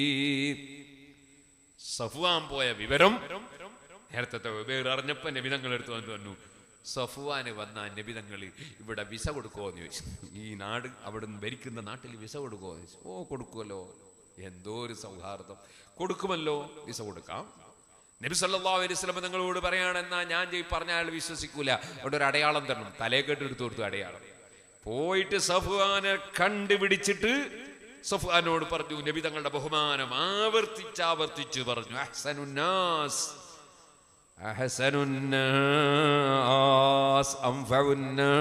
സഫ്വാൻ പോയ വിവരം നേരത്തെ ഉബൈർ അറിഞ്ഞപ്പോ നബിതങ്ങൾ എടുത്തു വന്നു പറഞ്ഞു സഫുവാന് വന്ന നബിതങ്ങൾ ഇവിടെ വിസ കൊടുക്കുമോ എന്ന് ചോദിച്ചു ഈ നാട് അവിടുന്ന് ഭരിക്കുന്ന നാട്ടിൽ വിസ കൊടുക്കുമോ എന്ന് ചോദിച്ചു ഓ കൊടുക്കുമല്ലോ എന്തോ ഒരു സൗഹാർദ്ദം കൊടുക്കുമല്ലോ വിസ കൊടുക്കാം നബി സല്ലല്ലാഹു അലൈഹി വസല്ലം നിങ്ങളോട് പറയുകയാണെന്നാ ഞാൻ ഈ പറഞ്ഞ ആൾ വിശ്വസിക്കൂല അവിടെ ഒരു അടയാളം തരണം തലേ കെട്ടെടുത്ത് കൊടുത്തു അടയാളം പോയിട്ട് സഫുവാനെ കണ്ടുപിടിച്ചിട്ട് സഫുവാനോട് പറഞ്ഞു നബി തങ്ങളുടെ ബഹുമാനം ആവർത്തിച്ചാവർത്തിച്ചു പറഞ്ഞു അഹ്സനുന്നാസ് അഹ്സനുന്നാസ്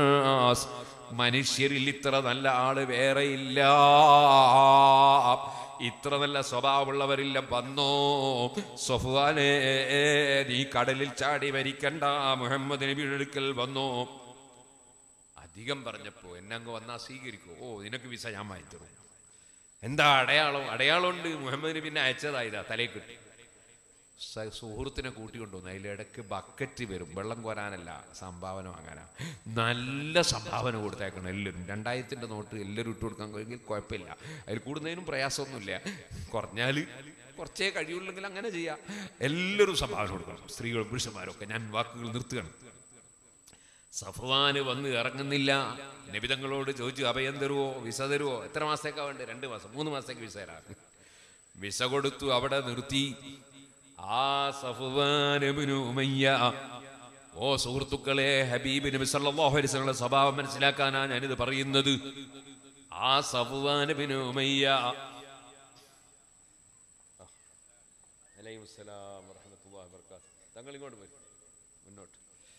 അംഫഉന്നാസ് മനുഷ്യരിൽ ഇത്ര നല്ല ആള് വേറെയില്ല ഇത്ര നല്ല സ്വഭാവമുള്ളവരില്ല വന്നോ സഫ്വാനെ നീ കടലിൽ ചാടി മരിക്കണ്ട മുഹമ്മദ് നബിയുടെ അടുക്കൽ വന്നോ അധികം പറഞ്ഞപ്പോ എന്നെ അങ്ങ് വന്നാ സ്വീകരിക്കൂ ഓ നിനക്ക് വിസ ഞാൻ വാങ്ങിത്തരും എന്താ അടയാളം അടയാളമുണ്ട് മുഹമ്മദിന് പിന്നെ അയച്ചതായതാ തലയിൽ കിട്ടി സ- സുഹൃത്തിനെ കൂട്ടിക്കൊണ്ടുവന്നു അതിലിടക്ക് ബക്കറ്റ് വരും വെള്ളം കോരാനല്ല സംഭാവന വാങ്ങാനാ നല്ല സംഭാവന കൊടുത്തേക്കണം എല്ലാവരും രണ്ടായിരത്തിൻ്റെ നോട്ട് എല്ലാവരും ഇട്ട് കൊടുക്കാൻ കഴിയുമെങ്കിൽ കുഴപ്പമില്ല അതിൽ കൂടുന്നതിനും പ്രയാസമൊന്നുമില്ല കുറഞ്ഞാൽ കുറച്ചേ കഴിയുള്ളെങ്കിൽ അങ്ങനെ ചെയ്യാം എല്ലാവരും സംഭാവന കൊടുക്കണം സ്ത്രീകളും പുരുഷന്മാരും ഒക്കെ ഞാൻ വാക്കുകൾ നിർത്തുകയാണ് സഫ്വാന് വന്ന് ഇറങ്ങുന്നില്ല നബിതങ്ങളോട് ചോദിച്ചു അഭയം തരുവോ വിസ തരുവോ എത്ര മാസത്തേക്കാ വേണ്ടത് രണ്ട് മാസം മൂന്ന് മാസത്തേക്ക് വിസ തരാം വിസ കൊടുത്തു അവിടെ നിർത്തി ആ സഫ്വാനബിനു ഉമയ്യ ഓ സുഹൃത്തുക്കളെ ഹബീബ് നബി സല്ലല്ലാഹു അലൈഹി വസല്ലമയുടെ സ്വഭാവം മനസ്സിലാക്കാനാ ഞാനിത് പറയുന്നത് ആ സഫ്വാനബിനു ഉമയ്യ അലൈഹി വസ്സലാം വറഹ്മത്തുള്ളാഹി വബറകാതുഹു തങ്ങൾ ഇങ്ങോട്ട് പോയി മുന്നോട്ട്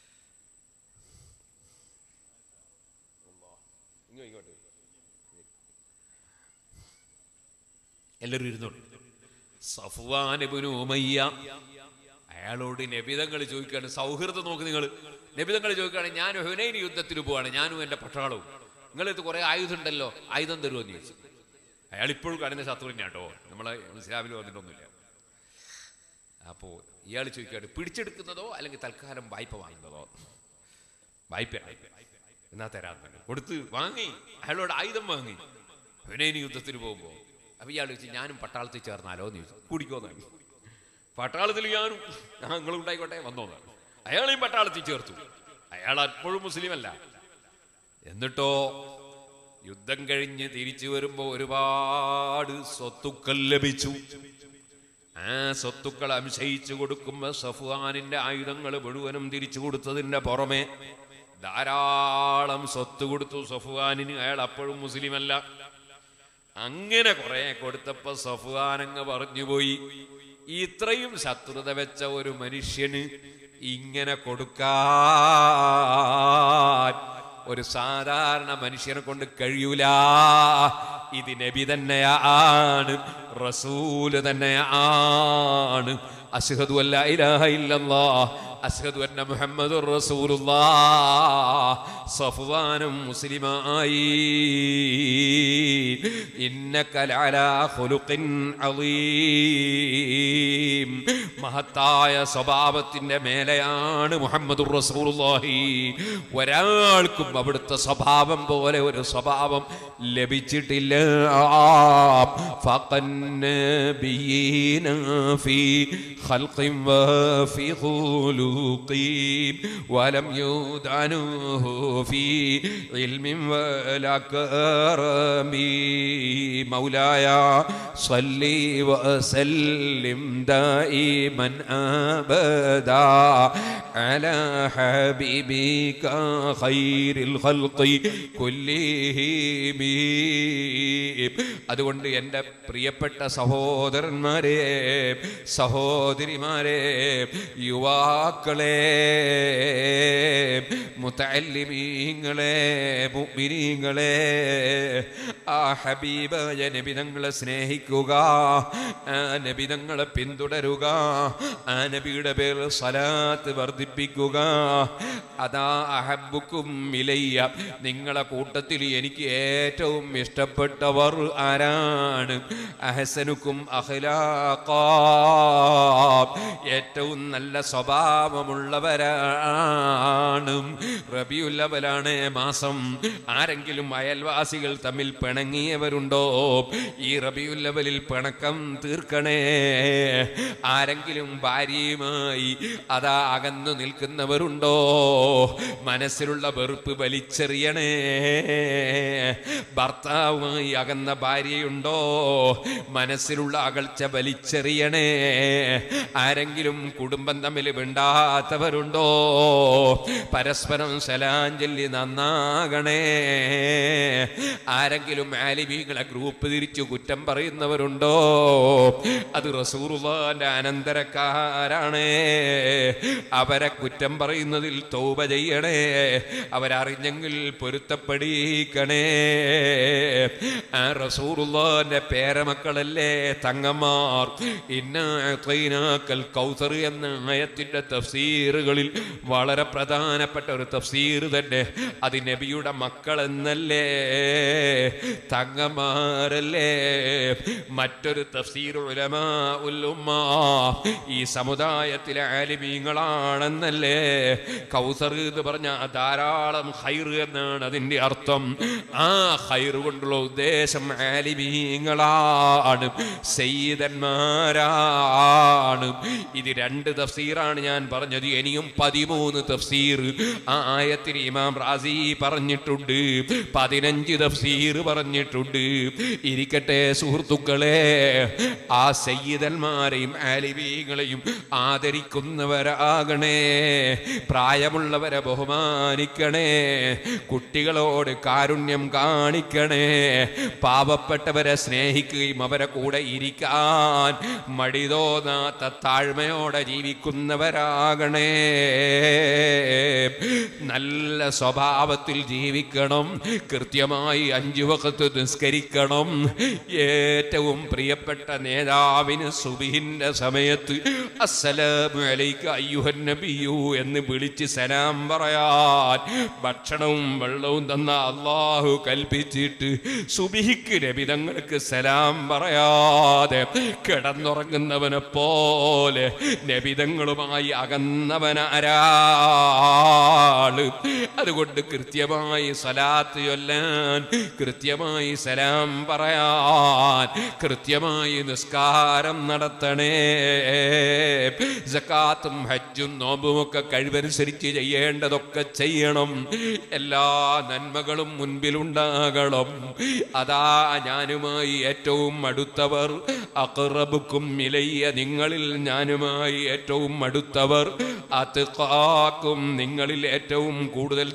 ഇങ്ങോ ഇങ്ങോട്ട് എല്ലാവരും ഇരുന്നോളൂ സഫ്വാൻ ഇബ്നു ഉമയ്യ അയാളോട് നബിതങ്ങൾ ചോദിക്കുകയാണ് സൗഹൃദം നോക്ക് നിങ്ങൾ നബിതങ്ങൾ ചോദിക്കുകയാണ് ഞാൻ ഹുനൈൻ യുദ്ധത്തിന് പോവാണ് ഞാനും എൻ്റെ പട്ടാളവും നിങ്ങളടുത്ത് കുറേ ആയുധം ഉണ്ടല്ലോ ആയുധം തരുമോ എന്ന് ചോദിച്ചു അയാൾ ഇപ്പോഴും കാണുന്ന ശത്രുവിനെ കേട്ടോ നമ്മളെ ഇസ്ലാമിൽ വന്നിട്ടൊന്നുമില്ല അപ്പോൾ ഇയാൾ ചോദിക്കുകയാണ് പിടിച്ചെടുക്കുന്നതോ അല്ലെങ്കിൽ തൽക്കാലം വായ്പ വാങ്ങുന്നതോ വായ്പ എന്നാ തരാൻ തന്നെ കൊടുത്ത് വാങ്ങി അയാളോട് ആയുധം വാങ്ങി ഹുനൈനി യുദ്ധത്തിന് പോകുമ്പോൾ അപ്പൊ ഇയാൾ ചോദിച്ചു ഞാനും പട്ടാളത്തിൽ ചേർന്നാലോ എന്ന് ചോദിച്ചു കുടിക്കോന്നാണ് പട്ടാളത്തിൽ ഞാനും ഞങ്ങളും ഉണ്ടായിക്കോട്ടെ വന്നോന്നാണ് അയാളെയും പട്ടാളത്തിൽ ചേർത്തു അയാൾ അപ്പോഴും മുസ്ലിം അല്ല എന്നിട്ടോ യുദ്ധം കഴിഞ്ഞ് തിരിച്ചു വരുമ്പോ ഒരുപാട് സ്വത്തുക്കൾ ലഭിച്ചു ആ സ്വത്തുക്കൾ അംശയിച്ചു കൊടുക്കുമ്പോ സഫ്വാനിന്റെ ആയുധങ്ങൾ മുഴുവനും തിരിച്ചു കൊടുത്തതിന്റെ പുറമെ ധാരാളം സ്വത്ത് കൊടുത്തു സഫ്വാനിന് അയാൾ അപ്പോഴും മുസ്ലിമല്ല അങ്ങനെ കുറെ കൊടുത്തപ്പോ സഫ്വാൻ അങ്ങ് പറഞ്ഞുപോയി ഇത്രയും ശത്രുത വെച്ച ഒരു മനുഷ്യന് ഇങ്ങനെ കൊടുക്കാൻ ഒരു സാധാരണ മനുഷ്യനെ കൊണ്ട് കഴിയൂല ഇത് നബി തന്നെയാണ് റസൂല് തന്നെയാണ് അഷ്ഹദു അല്ല ഇലാഹ ഇല്ലല്ലാഹ് അഷ്ഹദു അന്ന മുഹമ്മദുർ റസൂലുള്ളാഹ് സഫ്വാനും മുസ്ലിമായി ഇന്നക ലഅലാ ഖുലുഖിൻ അളീം മഹത്തായ സ്വഭാവത്തിന്റെ മേലെയാണ് മുഹമ്മദുർ റസൂലുള്ളാഹി ഒരാൾക്കും അവിടുത്തെ സ്വഭാവം പോലെ ഒരു സ്വഭാവം ലഭിച്ചിട്ടില്ല فقنبيين في خلق وفي خلق ولم يدعنوه في علم ولا كرم مولاي صل وسلم دائما ابدا على حبيبك خير الخلق كلهم അതുകൊണ്ട് എൻ്റെ പ്രിയപ്പെട്ട സഹോദരന്മാരെ സഹോദരിമാരെ യുവാക്കളെ മുത്തല്ലിമീങ്ങളെ മുഅ്മിനീങ്ങളെ ആ ഹബീബായ നബിതങ്ങളെ സ്നേഹിക്കുക ആ നബിതങ്ങളെ പിന്തുടരുക ആ നബിയുടെ പേരിൽ സലാത്ത് വർദ്ധിപ്പിക്കുക അതാ അഹബുക്കും ഇലയ്യ നിങ്ങളെ കൂട്ടത്തിൽ എനിക്ക് ഏറ്റവും ഇഷ്ടപ്പെട്ടവർ ആരാണ് അഹസനുക്കും അഖ്ലാഖാ ഏറ്റവും നല്ല സ്വഭാവമുള്ളവരാണ് റബിയുല്ലവലാണ് മാസം ആരെങ്കിലും അയൽവാസികൾ തമ്മിൽ പിണങ്ങിയവരുണ്ടോ ഈ റബിയുല്ലവലിൽ പിണക്കം തീർക്കണേ ആരെങ്കിലും ഭാര്യയുമായി അതാ അകന്നു നിൽക്കുന്നവരുണ്ടോ മനസ്സിലുള്ള വെറുപ്പ് വലിച്ചെറിയണേ ഭർത്താവുമായി അകന്ന ഭാര്യയുണ്ടോ മനസ്സിലുള്ള അകൽച്ച വലിച്ചെറിയണേ ആരെങ്കിലും കുടുംബം തമ്മിൽ വിണ്ടാത്തവരുണ്ടോ പരസ്പരം സലാഞ്ചൊല്ലി നന്നാകണേ ആരെങ്കിലും ആലിമീങ്ങളെ ഗ്രൂപ്പ് തിരിച്ചു കുറ്റം പറയുന്നവരുണ്ടോ അത് റസൂറുള്ളാന്റെ അനന്തര അനന്തരക്കാരാണ് അവരെ കുറ്റം പറയുന്നതിൽ തൗബ ചെയ്യണേ അവരറിഞ്ഞെങ്കിൽ പൊരുത്തപ്പെടിക്കണേ ആ റസൂറുള്ളാന്റെ പേരമക്കളല്ലേ തങ്ങന്മാർ ഇന്നാക്കൽ കൗസർ എന്ന ആയത്തിന്റെ തഫ്സീറുകളിൽ വളരെ പ്രധാനപ്പെട്ട ഒരു തഫ്സീർ തന്നെ അത് നബിയുടെ മക്കൾ എന്നല്ലേ തങ്ങന്മാരല്ലേ മറ്റൊരു തഫ്സീർ ഉലമാ ഉൽ ഉമ്മ ഈ സമുദായത്തിലെ ആലിമീങ്ങളാണെന്നല്ലേ കൗസർ എന്ന് പറഞ്ഞ ധാരാളം ഹൈർ എന്നാണ് അതിന്റെ അർത്ഥം ആ ഹൈർ കൊണ്ടുള്ള ഉദ്ദേശം ആലിമീങ്ങളാണ് സയ്യിദന്മാരാണ് ഇത് രണ്ട് തഫ്സീറാണ് ഞാൻ പറഞ്ഞത് ഇനിയും പതിമൂന്ന് തഫ്സീർ ആ ആയത്തിന് ഇമാം റാസി പറഞ്ഞിട്ടുണ്ട് പതിനഞ്ച് തഫ്സീർ പറഞ്ഞിട്ടുണ്ട് ഇരിക്കട്ടെ സുഹൃത്തുക്കളെ ആ സയ്യിദന്മാരെയും ആലിമീങ്ങളെയും ആദരിക്കുന്നവരാകണേ പ്രായമുള്ളവരെ ബഹുമാനിക്കണേ കുട്ടികളോട് കാരുണ്യം കാണിക്കണേ പാവപ്പെട്ടവരെ സ്നേഹിക്കുകയും അവരെ കൂടെ ഇരിക്കാൻ മടി തോന്നാത്ത താഴ്മയോടെ ജീവിക്കുന്നവരാകണേ നല്ല സ്വഭാവത്തിൽ ജീവിക്കണം കൃത്യമായി അഞ്ചു വക്കത്ത് നിസ്കരിക്കണം ഏറ്റവും പ്രിയപ്പെട്ട നേതാവിന് സുബിഹിന്റെ സമയത്ത് അസ്സലാമു അലൈക അയ്യുഹൻ നബിയു എന്ന് വിളിച്ച് സലാം പറയാൻ ഭക്ഷണവും വെള്ളവും തന്ന അള്ളാഹു കൽപ്പിച്ചിട്ട് സുബിഹിക്ക് നബിതങ്ങൾക്ക് സലാം പറയാതെ കിടന്നുറങ്ങുന്നവനെ പോലെ നബിതങ്ങളുമായി അകന്നവനാരാള് അതുകൊണ്ട് കൃത്യമായി സലാത്ത് ചൊല്ലാൻ കൃത്യമായി സലാം പറയാൻ കൃത്യമായി നിസ്കാരം നടത്തണേ സക്കാത്തും ഹജ്ജും നോമ്പുമൊക്കെ കഴിവനുസരിച്ച് ചെയ്യേണ്ടതൊക്കെ ചെയ്യണം എല്ലാ നന്മകളും മുൻപിലുണ്ടാകണം അതാ ഞാനുമായി ഏറ്റവും അടുത്തവർ അക്റബുക്കും ഇലയ്യ നിങ്ങളിൽ ഞാനുമായി ഏറ്റവും അടുത്തവർ അത്കാക്കും നിങ്ങളിൽ ഏറ്റവും കൂടുതൽ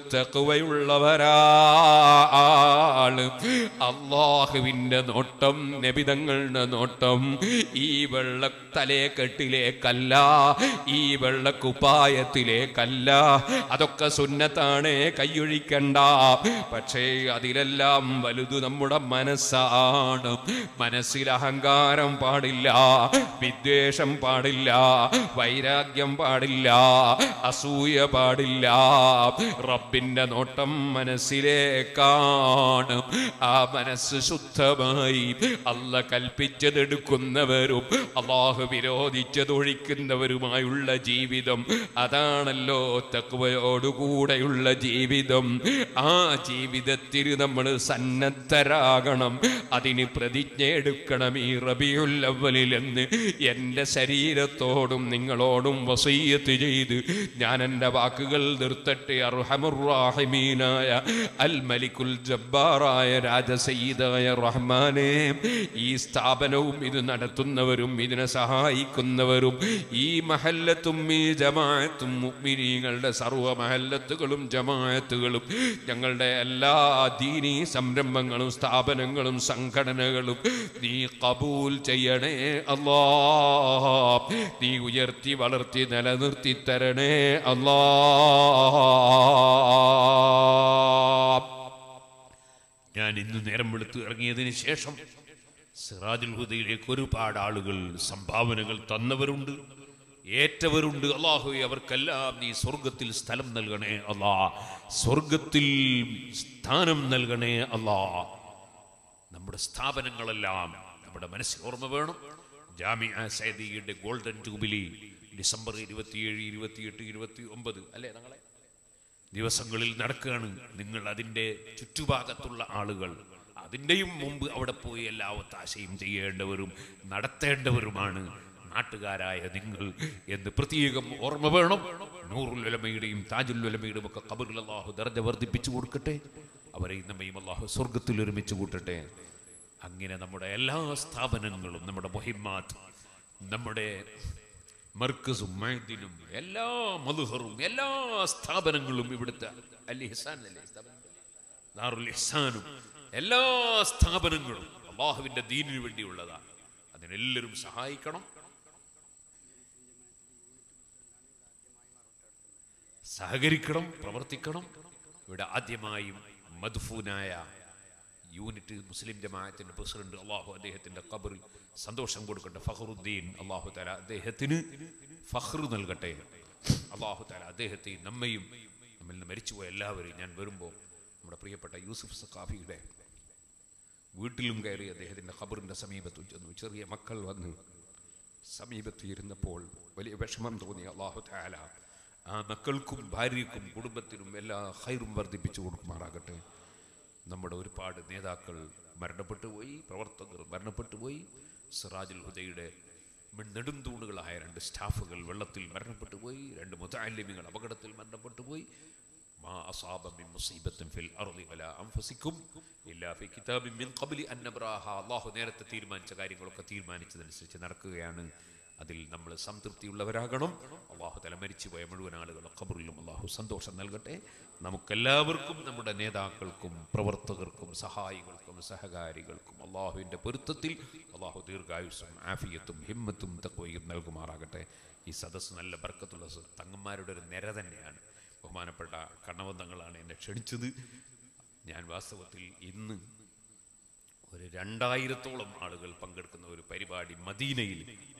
തെക്കുവയുള്ളവരാണ് അള്ളാഹുവിന്റെ നോട്ടം നബിതങ്ങളുടെ നോട്ടം ഈ വെള്ള തലേക്കെട്ടിലേക്കല്ല ഈ വെള്ളക്കുപ്പായത്തിലേക്കല്ല അതൊക്കെ സുന്നത്താണ് കൈയൊഴിക്കണ്ട പക്ഷേ അതിലെല്ലാം വലുത് നമ്മുടെ മനസ്സാണ് മനസ്സിൽ അഹങ്കാരം പാടില്ല വിദ്വേഷം പാടില്ല വൈരാഗ്യം പാടില്ല അസൂയ പാടില്ല റബ്ബിന്റെ നോട്ടം മനസ്സിലേക്കാണ് ആ മനസ്സ് ശുദ്ധമായി അല്ല കൽപ്പിച്ചതെടുക്കുന്നവരും അള്ളാഹു വിരോധിച്ചതൊഴിക്കുന്നവരുമായുള്ള ജീവിതം അതാണല്ലോ തക്കുവയോടുകൂടെയുള്ള ജീവിതം ആ ജീവിതത്തിന് നമ്മൾ സന്നദ്ധരാകണം അതിന് പ്രതിജ്ഞ എടുക്കണം ഈ റബിയുല്ലവലിൽ എന്ന് എൻ്റെ ശരീരത്തോടും നിങ്ങളോടും വസീയത്ത് ചെയ്ത് ഞാൻ എൻ്റെ വാക്കുകൾ നിർത്തട്ടെ അർഹമുറാഹിമീനായ അൽ മലിക്കുൽ ജബ്ബാറായ രാജസയ്യിദായ റഹ്മാനെ ഈ സ്ഥാപനവും ഇത് നടത്തുന്നവരും ഇതിനെ സഹായിക്കുന്നവരും ഈ മഹല്ലത്തും ഈ ജമാഅത്തും മുഅ്മിനീങ്ങളുടെ സർവ്വ മഹല്ലത്തുകളും ജമാഅത്തുകളും ഞങ്ങളുടെ എല്ലാ ദീനീ സംരംഭങ്ങളും സ്ഥാപനങ്ങളും സംഘടനകളും നീ കബൂൽ ചെയ്യണേ അല്ലാ നീ ഉയർത്തി വളർത്തി നിലനിർത്തി തരണേ അല്ലാ ഞാൻ ഇന്ന് നേരം വെളുത്ത് ഇറങ്ങിയതിന് ശേഷം സിറാജുൽ ഹുദയിലേക്ക് ഒരുപാട് ആളുകൾ സംഭാവനകൾ തന്നവരുണ്ട് ഏറ്റവരുണ്ട് അള്ളാഹു അവർക്കെല്ലാം നീ സ്വർഗത്തിൽ സ്ഥലം നൽകണേ അല്ലാ സ്വർഗത്തിൽ സ്ഥാനം നൽകണേ അല്ലാ നമ്മുടെ സ്ഥാപനങ്ങളെല്ലാം നമ്മുടെ മനസ്സിൽ ഓർമ്മ വേണം ജാമിഅ സൈദിയുടെ ഗോൾഡൻ ജൂബിലി ഡിസംബർ ഇരുപത്തിയേഴ് ഇരുപത്തിയെട്ട് ഇരുപത്തി ഒമ്പത് അല്ലേ ഞങ്ങളെ ദിവസങ്ങളിൽ നടക്കുകയാണ് നിങ്ങൾ അതിൻ്റെ ചുറ്റുഭാഗത്തുള്ള ആളുകൾ അതിൻ്റെയും മുമ്പ് അവിടെ പോയി എല്ലാ ഒത്താശയും ചെയ്യേണ്ടവരും നടത്തേണ്ടവരുമാണ് നാട്ടുകാരായ നിങ്ങൾ എന്ന് പ്രത്യേകം ഓർമ്മ വേണം നൂറുൽ ഉലമയുടെയും താജുൽ ഉലമയുടെയും ഒക്കെ കബറിൽ അള്ളാഹു ദർജ വർദ്ധിപ്പിച്ചു കൊടുക്കട്ടെ അവരെയും നമ്മയും അള്ളാഹു സ്വർഗത്തിൽ ഒരുമിച്ച് കൂട്ടട്ടെ അങ്ങനെ നമ്മുടെ എല്ലാ സ്ഥാപനങ്ങളും നമ്മുടെ മൊഹിമാത്ത് നമ്മുടെ മർക്കസും മൈദിനും എല്ലാ മധുഹറും എല്ലാ സ്ഥാപനങ്ങളും ഇവിടുത്തെ അല്ലി ഹിസാൻ അല്ലേ സ്ഥാപനം ദാറുൽ ഇഹ്സാനും എല്ലാ സ്ഥാപനങ്ങളും അള്ളാഹുവിന്റെ ദീനിനു വേണ്ടിയുള്ളതാണ് അതിനെല്ലാവരും സഹായിക്കണം സഹകരിക്കണം പ്രവർത്തിക്കണം ഇവിടെ ആദ്യമായും മധുഫൂനായ യൂണിറ്റ് മുസ്ലിം ജമാഅത്തിന്റെ പ്രസിഡന്റ് അള്ളാഹു അദ്ദേഹത്തിന്റെ ഖബറിൽ സന്തോഷം കൊടുക്കട്ടെ ഫഖറുദ്ദീൻ അള്ളാഹു തല അദ്ദേഹത്തിന് ഫഖ്റ് നൽകട്ടെ അള്ളാഹു തല അദ്ദേഹത്തെയും നമ്മയും നമ്മിൽ നിന്ന് മരിച്ചുപോയ എല്ലാവരെയും ഞാൻ വരുമ്പോൾ നമ്മുടെ പ്രിയപ്പെട്ട യൂസുഫ് സഖാഫിയുടെ വീട്ടിലും കയറി അദ്ദേഹത്തിന്റെ ഖബറിന്റെ സമീപത്ത് ചെന്നു ചെറിയ മക്കൾ വന്ന് സമീപത്ത് ഇരുന്നപ്പോൾ വലിയ വിഷമം തോന്നി അള്ളാഹു താല ആ മക്കൾക്കും ഭാര്യയ്ക്കും കുടുംബത്തിനും എല്ലാ ഹൈറും വർദ്ധിപ്പിച്ചു കൊടുക്കുമാറാകട്ടെ നമ്മുടെ ഒരുപാട് നേതാക്കൾ മരണപ്പെട്ടു പോയി പ്രവർത്തകർ മരണപ്പെട്ടു പോയി സിറാജുൽ ഹുദയുടെ നെടുംതൂണുകളായ രണ്ട് സ്റ്റാഫുകൾ വെള്ളത്തിൽ മരണപ്പെട്ടു പോയി രണ്ട് മുതാലിമികൾ അപകടത്തിൽ മരണപ്പെട്ടു പോയി ما أصاب من مصيبة في الأرض ولا أنفسكم إلا في كتاب من قبل أن نبراها അള്ളാഹു നേരത്തെ തീരുമാനിച്ച കാര്യങ്ങളൊക്കെ തീരുമാനിച്ചതനുസരിച്ച് നടക്കുകയാണ് അതിൽ നമ്മൾ സംതൃപ്തിയുള്ളവരാകണം അള്ളാഹു തല മരിച്ചുപോയ മുഴുവൻ ആളുകൾ ഖബറിലും അള്ളാഹു സന്തോഷം നൽകട്ടെ നമുക്കെല്ലാവർക്കും നമ്മുടെ നേതാക്കൾക്കും പ്രവർത്തകർക്കും സഹായികൾക്കും സഹകാരികൾക്കും അള്ളാഹുവിൻ്റെ പൊരുത്തത്തിൽ അള്ളാഹു ദീർഘായുസ്സും ആഫിയത്തും ഹിമ്മത്തും തക്വയും നൽകുമാറാകട്ടെ ഈ സദസ്സ് നല്ല ബർക്കത്തുള്ള സ- തങ്ങന്മാരുടെ ഒരു നിര തന്നെയാണ് ബഹുമാനപ്പെട്ട കണ്ണവന്തങ്ങളാണ് എന്നെ ക്ഷണിച്ചത് ഞാൻ വാസ്തവത്തിൽ ഇന്ന് ഒരു രണ്ടായിരത്തോളം ആളുകൾ പങ്കെടുക്കുന്ന ഒരു പരിപാടി മദീനയിൽ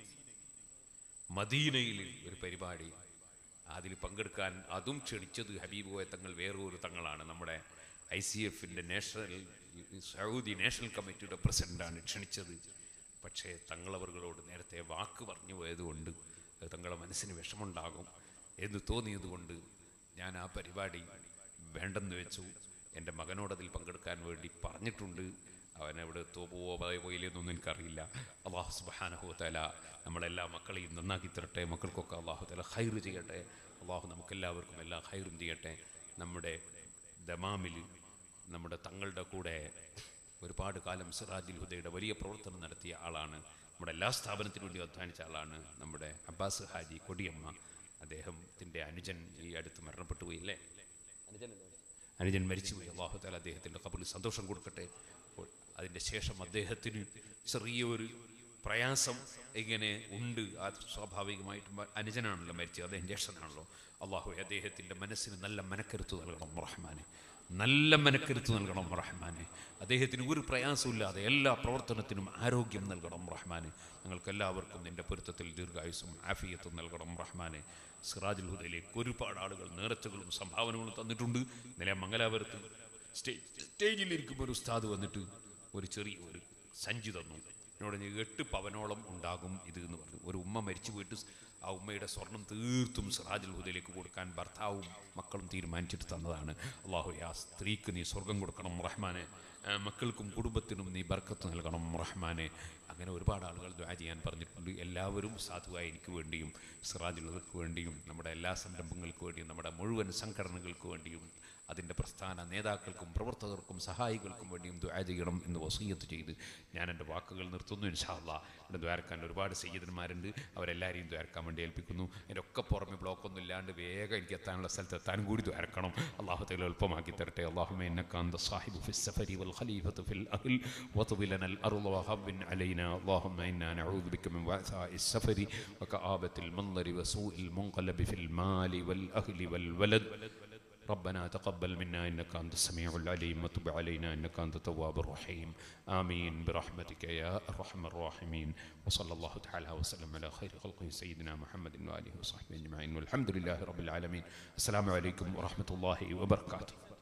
മദീനയിൽ ഒരു പരിപാടി അതിൽ പങ്കെടുക്കാൻ അതും ക്ഷണിച്ചത് ഹബീബ് കോയ തങ്ങൾ വേറൊരു തങ്ങളാണ് നമ്മുടെ ഐ സി എഫിൻ്റെ നാഷണൽ സൗദി നാഷണൽ കമ്മിറ്റിയുടെ പ്രസിഡന്റാണ് ക്ഷണിച്ചത് പക്ഷേ തങ്ങളവറുകളോട് നേരത്തെ വാക്ക് പറഞ്ഞു പോയതുകൊണ്ട് അത് തങ്ങളുടെ മനസ്സിന് വിഷമുണ്ടാകും എന്ന് തോന്നിയതുകൊണ്ട് ഞാൻ ആ പരിപാടി വേണ്ടെന്ന് വെച്ചു എൻ്റെ മകനോട് അതിൽ പങ്കെടുക്കാൻ വേണ്ടി പറഞ്ഞിട്ടുണ്ട് അവൻ എവിടെ തോപോവോ പോയില്ലെന്നൊന്നും എനിക്കറിയില്ല അള്ളാഹു സുബാനഹു തല നമ്മളെല്ലാ മക്കളെയും നന്നാക്കി തരട്ടെ മക്കൾക്കൊക്കെ അള്ളാഹു തല ഹൈറ് ചെയ്യട്ടെ അള്ളാഹു നമുക്കെല്ലാവർക്കും എല്ലാ ഹൈറും ചെയ്യട്ടെ നമ്മുടെ ദമാമിൽ നമ്മുടെ തങ്ങളുടെ കൂടെ ഒരുപാട് കാലം സിറാജുൽ ഹുദയുടെ വലിയ പ്രവർത്തനം നടത്തിയ ആളാണ് നമ്മുടെ എല്ലാ സ്ഥാപനത്തിനു വേണ്ടി അധ്വാനിച്ച ആളാണ് നമ്മുടെ അബ്ബാസ് ഹാജി കൊടിയമ്മ അദ്ദേഹത്തിൻ്റെ അനുജൻ ഈ അടുത്ത് മരണപ്പെട്ടു പോയില്ലേ അനുജൻ മരിച്ചുപോയി അള്ളാഹു താല അദ്ദേഹത്തിൻ്റെ കബറിൽ സന്തോഷം കൊടുക്കട്ടെ അപ്പോൾ അതിൻ്റെ ശേഷം അദ്ദേഹത്തിന് ചെറിയൊരു പ്രയാസം ഇങ്ങനെ ഉണ്ട് ആ സ്വാഭാവികമായിട്ടും അനുജനാണല്ലോ മരിച്ചത് അദ്ദേഹം ജ്യേഷ്ഠനാണല്ലോ അള്ളാഹു അദ്ദേഹത്തിൻ്റെ മനസ്സിന് നല്ല മനക്കരുത്ത് നൽകണം റഹ്മാനെ നല്ല മനക്കരുത്ത് നൽകണം റഹ്മാനെ അദ്ദേഹത്തിന് ഒരു പ്രയാസമില്ലാതെ എല്ലാ പ്രവർത്തനത്തിനും ആരോഗ്യം നൽകണം റഹ്മാനെ ഞങ്ങൾക്ക് എല്ലാവർക്കും നിന്റെ പൊരുത്തത്തിൽ ദീർഘായുസും ആഫിയത്തും നൽകണം റഹ്മാനെ സിറാജുൽ ഹുദയിലേക്ക് ഒരുപാട് ആളുകൾ നേർച്ചകളും സംഭാവനകളും തന്നിട്ടുണ്ട് ഇന്നലെ മംഗലാപുരത്ത് സ്റ്റേജ് സ്റ്റേജിലിരിക്കുമ്പോൾ ഒരു ഉസ്താദ് വന്നിട്ട് ഒരു ചെറിയ ഒരു സഞ്ചി തന്നു എന്നോട് ഞാൻ എട്ട് പവനോളം ഉണ്ടാകും ഇത് എന്ന് പറഞ്ഞു ഒരു ഉമ്മ മരിച്ചു പോയിട്ട് ആ ഉമ്മയുടെ സ്വർണം തീർത്തും സിറാജുൽ ഹുദയിലേക്ക് കൊടുക്കാൻ ഭർത്താവും മക്കളും തീരുമാനിച്ചിട്ട് തന്നതാണ് അള്ളാഹു ആ സ്ത്രീക്ക് നീ സ്വർഗം കൊടുക്കണം റഹ്മാനെ ആ മക്കൾക്കും കുടുംബത്തിനും നീ ബർക്കത്ത് നൽകണം റഹ്മാനെ അങ്ങനെ ഒരുപാട് ആളുകൾ ദ്വാ ചെയ്യാൻ പറഞ്ഞിട്ടുണ്ട് എല്ലാവരും സാധുവായി എനിക്ക് വേണ്ടിയും സിറാജുള്ളവർക്ക് വേണ്ടിയും നമ്മുടെ എല്ലാ സംരംഭങ്ങൾക്ക് വേണ്ടിയും നമ്മുടെ മുഴുവൻ സംഘടനകൾക്ക് വേണ്ടിയും അതിൻ്റെ പ്രസ്ഥാന നേതാക്കൾക്കും പ്രവർത്തകർക്കും സഹായികൾക്കും വേണ്ടിയും ദ്വാ ചെയ്യണം എന്ന് വസീയത്ത് ചെയ്ത് ഞാൻ എൻ്റെ വാക്കുകൾ നിർത്തുന്നു ഇൻഷാല്ല എൻ്റെ ദ്വാരക്കാൻ ഒരുപാട് സയ്യിദന്മാരുണ്ട് അവരെല്ലാവരെയും ദ്വാരക്കാൻ വേണ്ടി ഏൽപ്പിക്കുന്നു എൻ്റെ ഒക്കെ പുറമെ ബ്ലോക്കൊന്നും ഇല്ലാണ്ട് വേഗം എനിക്ക് എത്താനുള്ള സ്ഥലത്ത് എത്താനും കൂടി ദ്വാരക്കണം അള്ളാഹു തല എളുപ്പമാക്കി തരട്ടെ അള്ളാഹുമേ എന്നക്കാന്ത സാഹിബ് ഫി السفر والخليفة في الأهل وطوي لنا الأرض وهون علينا اللهم إنا نعوذ بك من وعثاء السفر وكآبة المنظر وسوء المنقلب في المال والأهل والولد ربنا تقبل منا إنك أنت السميع العليم وتب علينا إنك أنت التواب الرحيم آمين برحمتك يا أرحم الراحمين وصلى الله تعالى وسلم على خير خلقه سيدنا محمد وآله وصحبه أجمعين والحمد لله رب العالمين السلام عليكم ورحمة الله وبركاته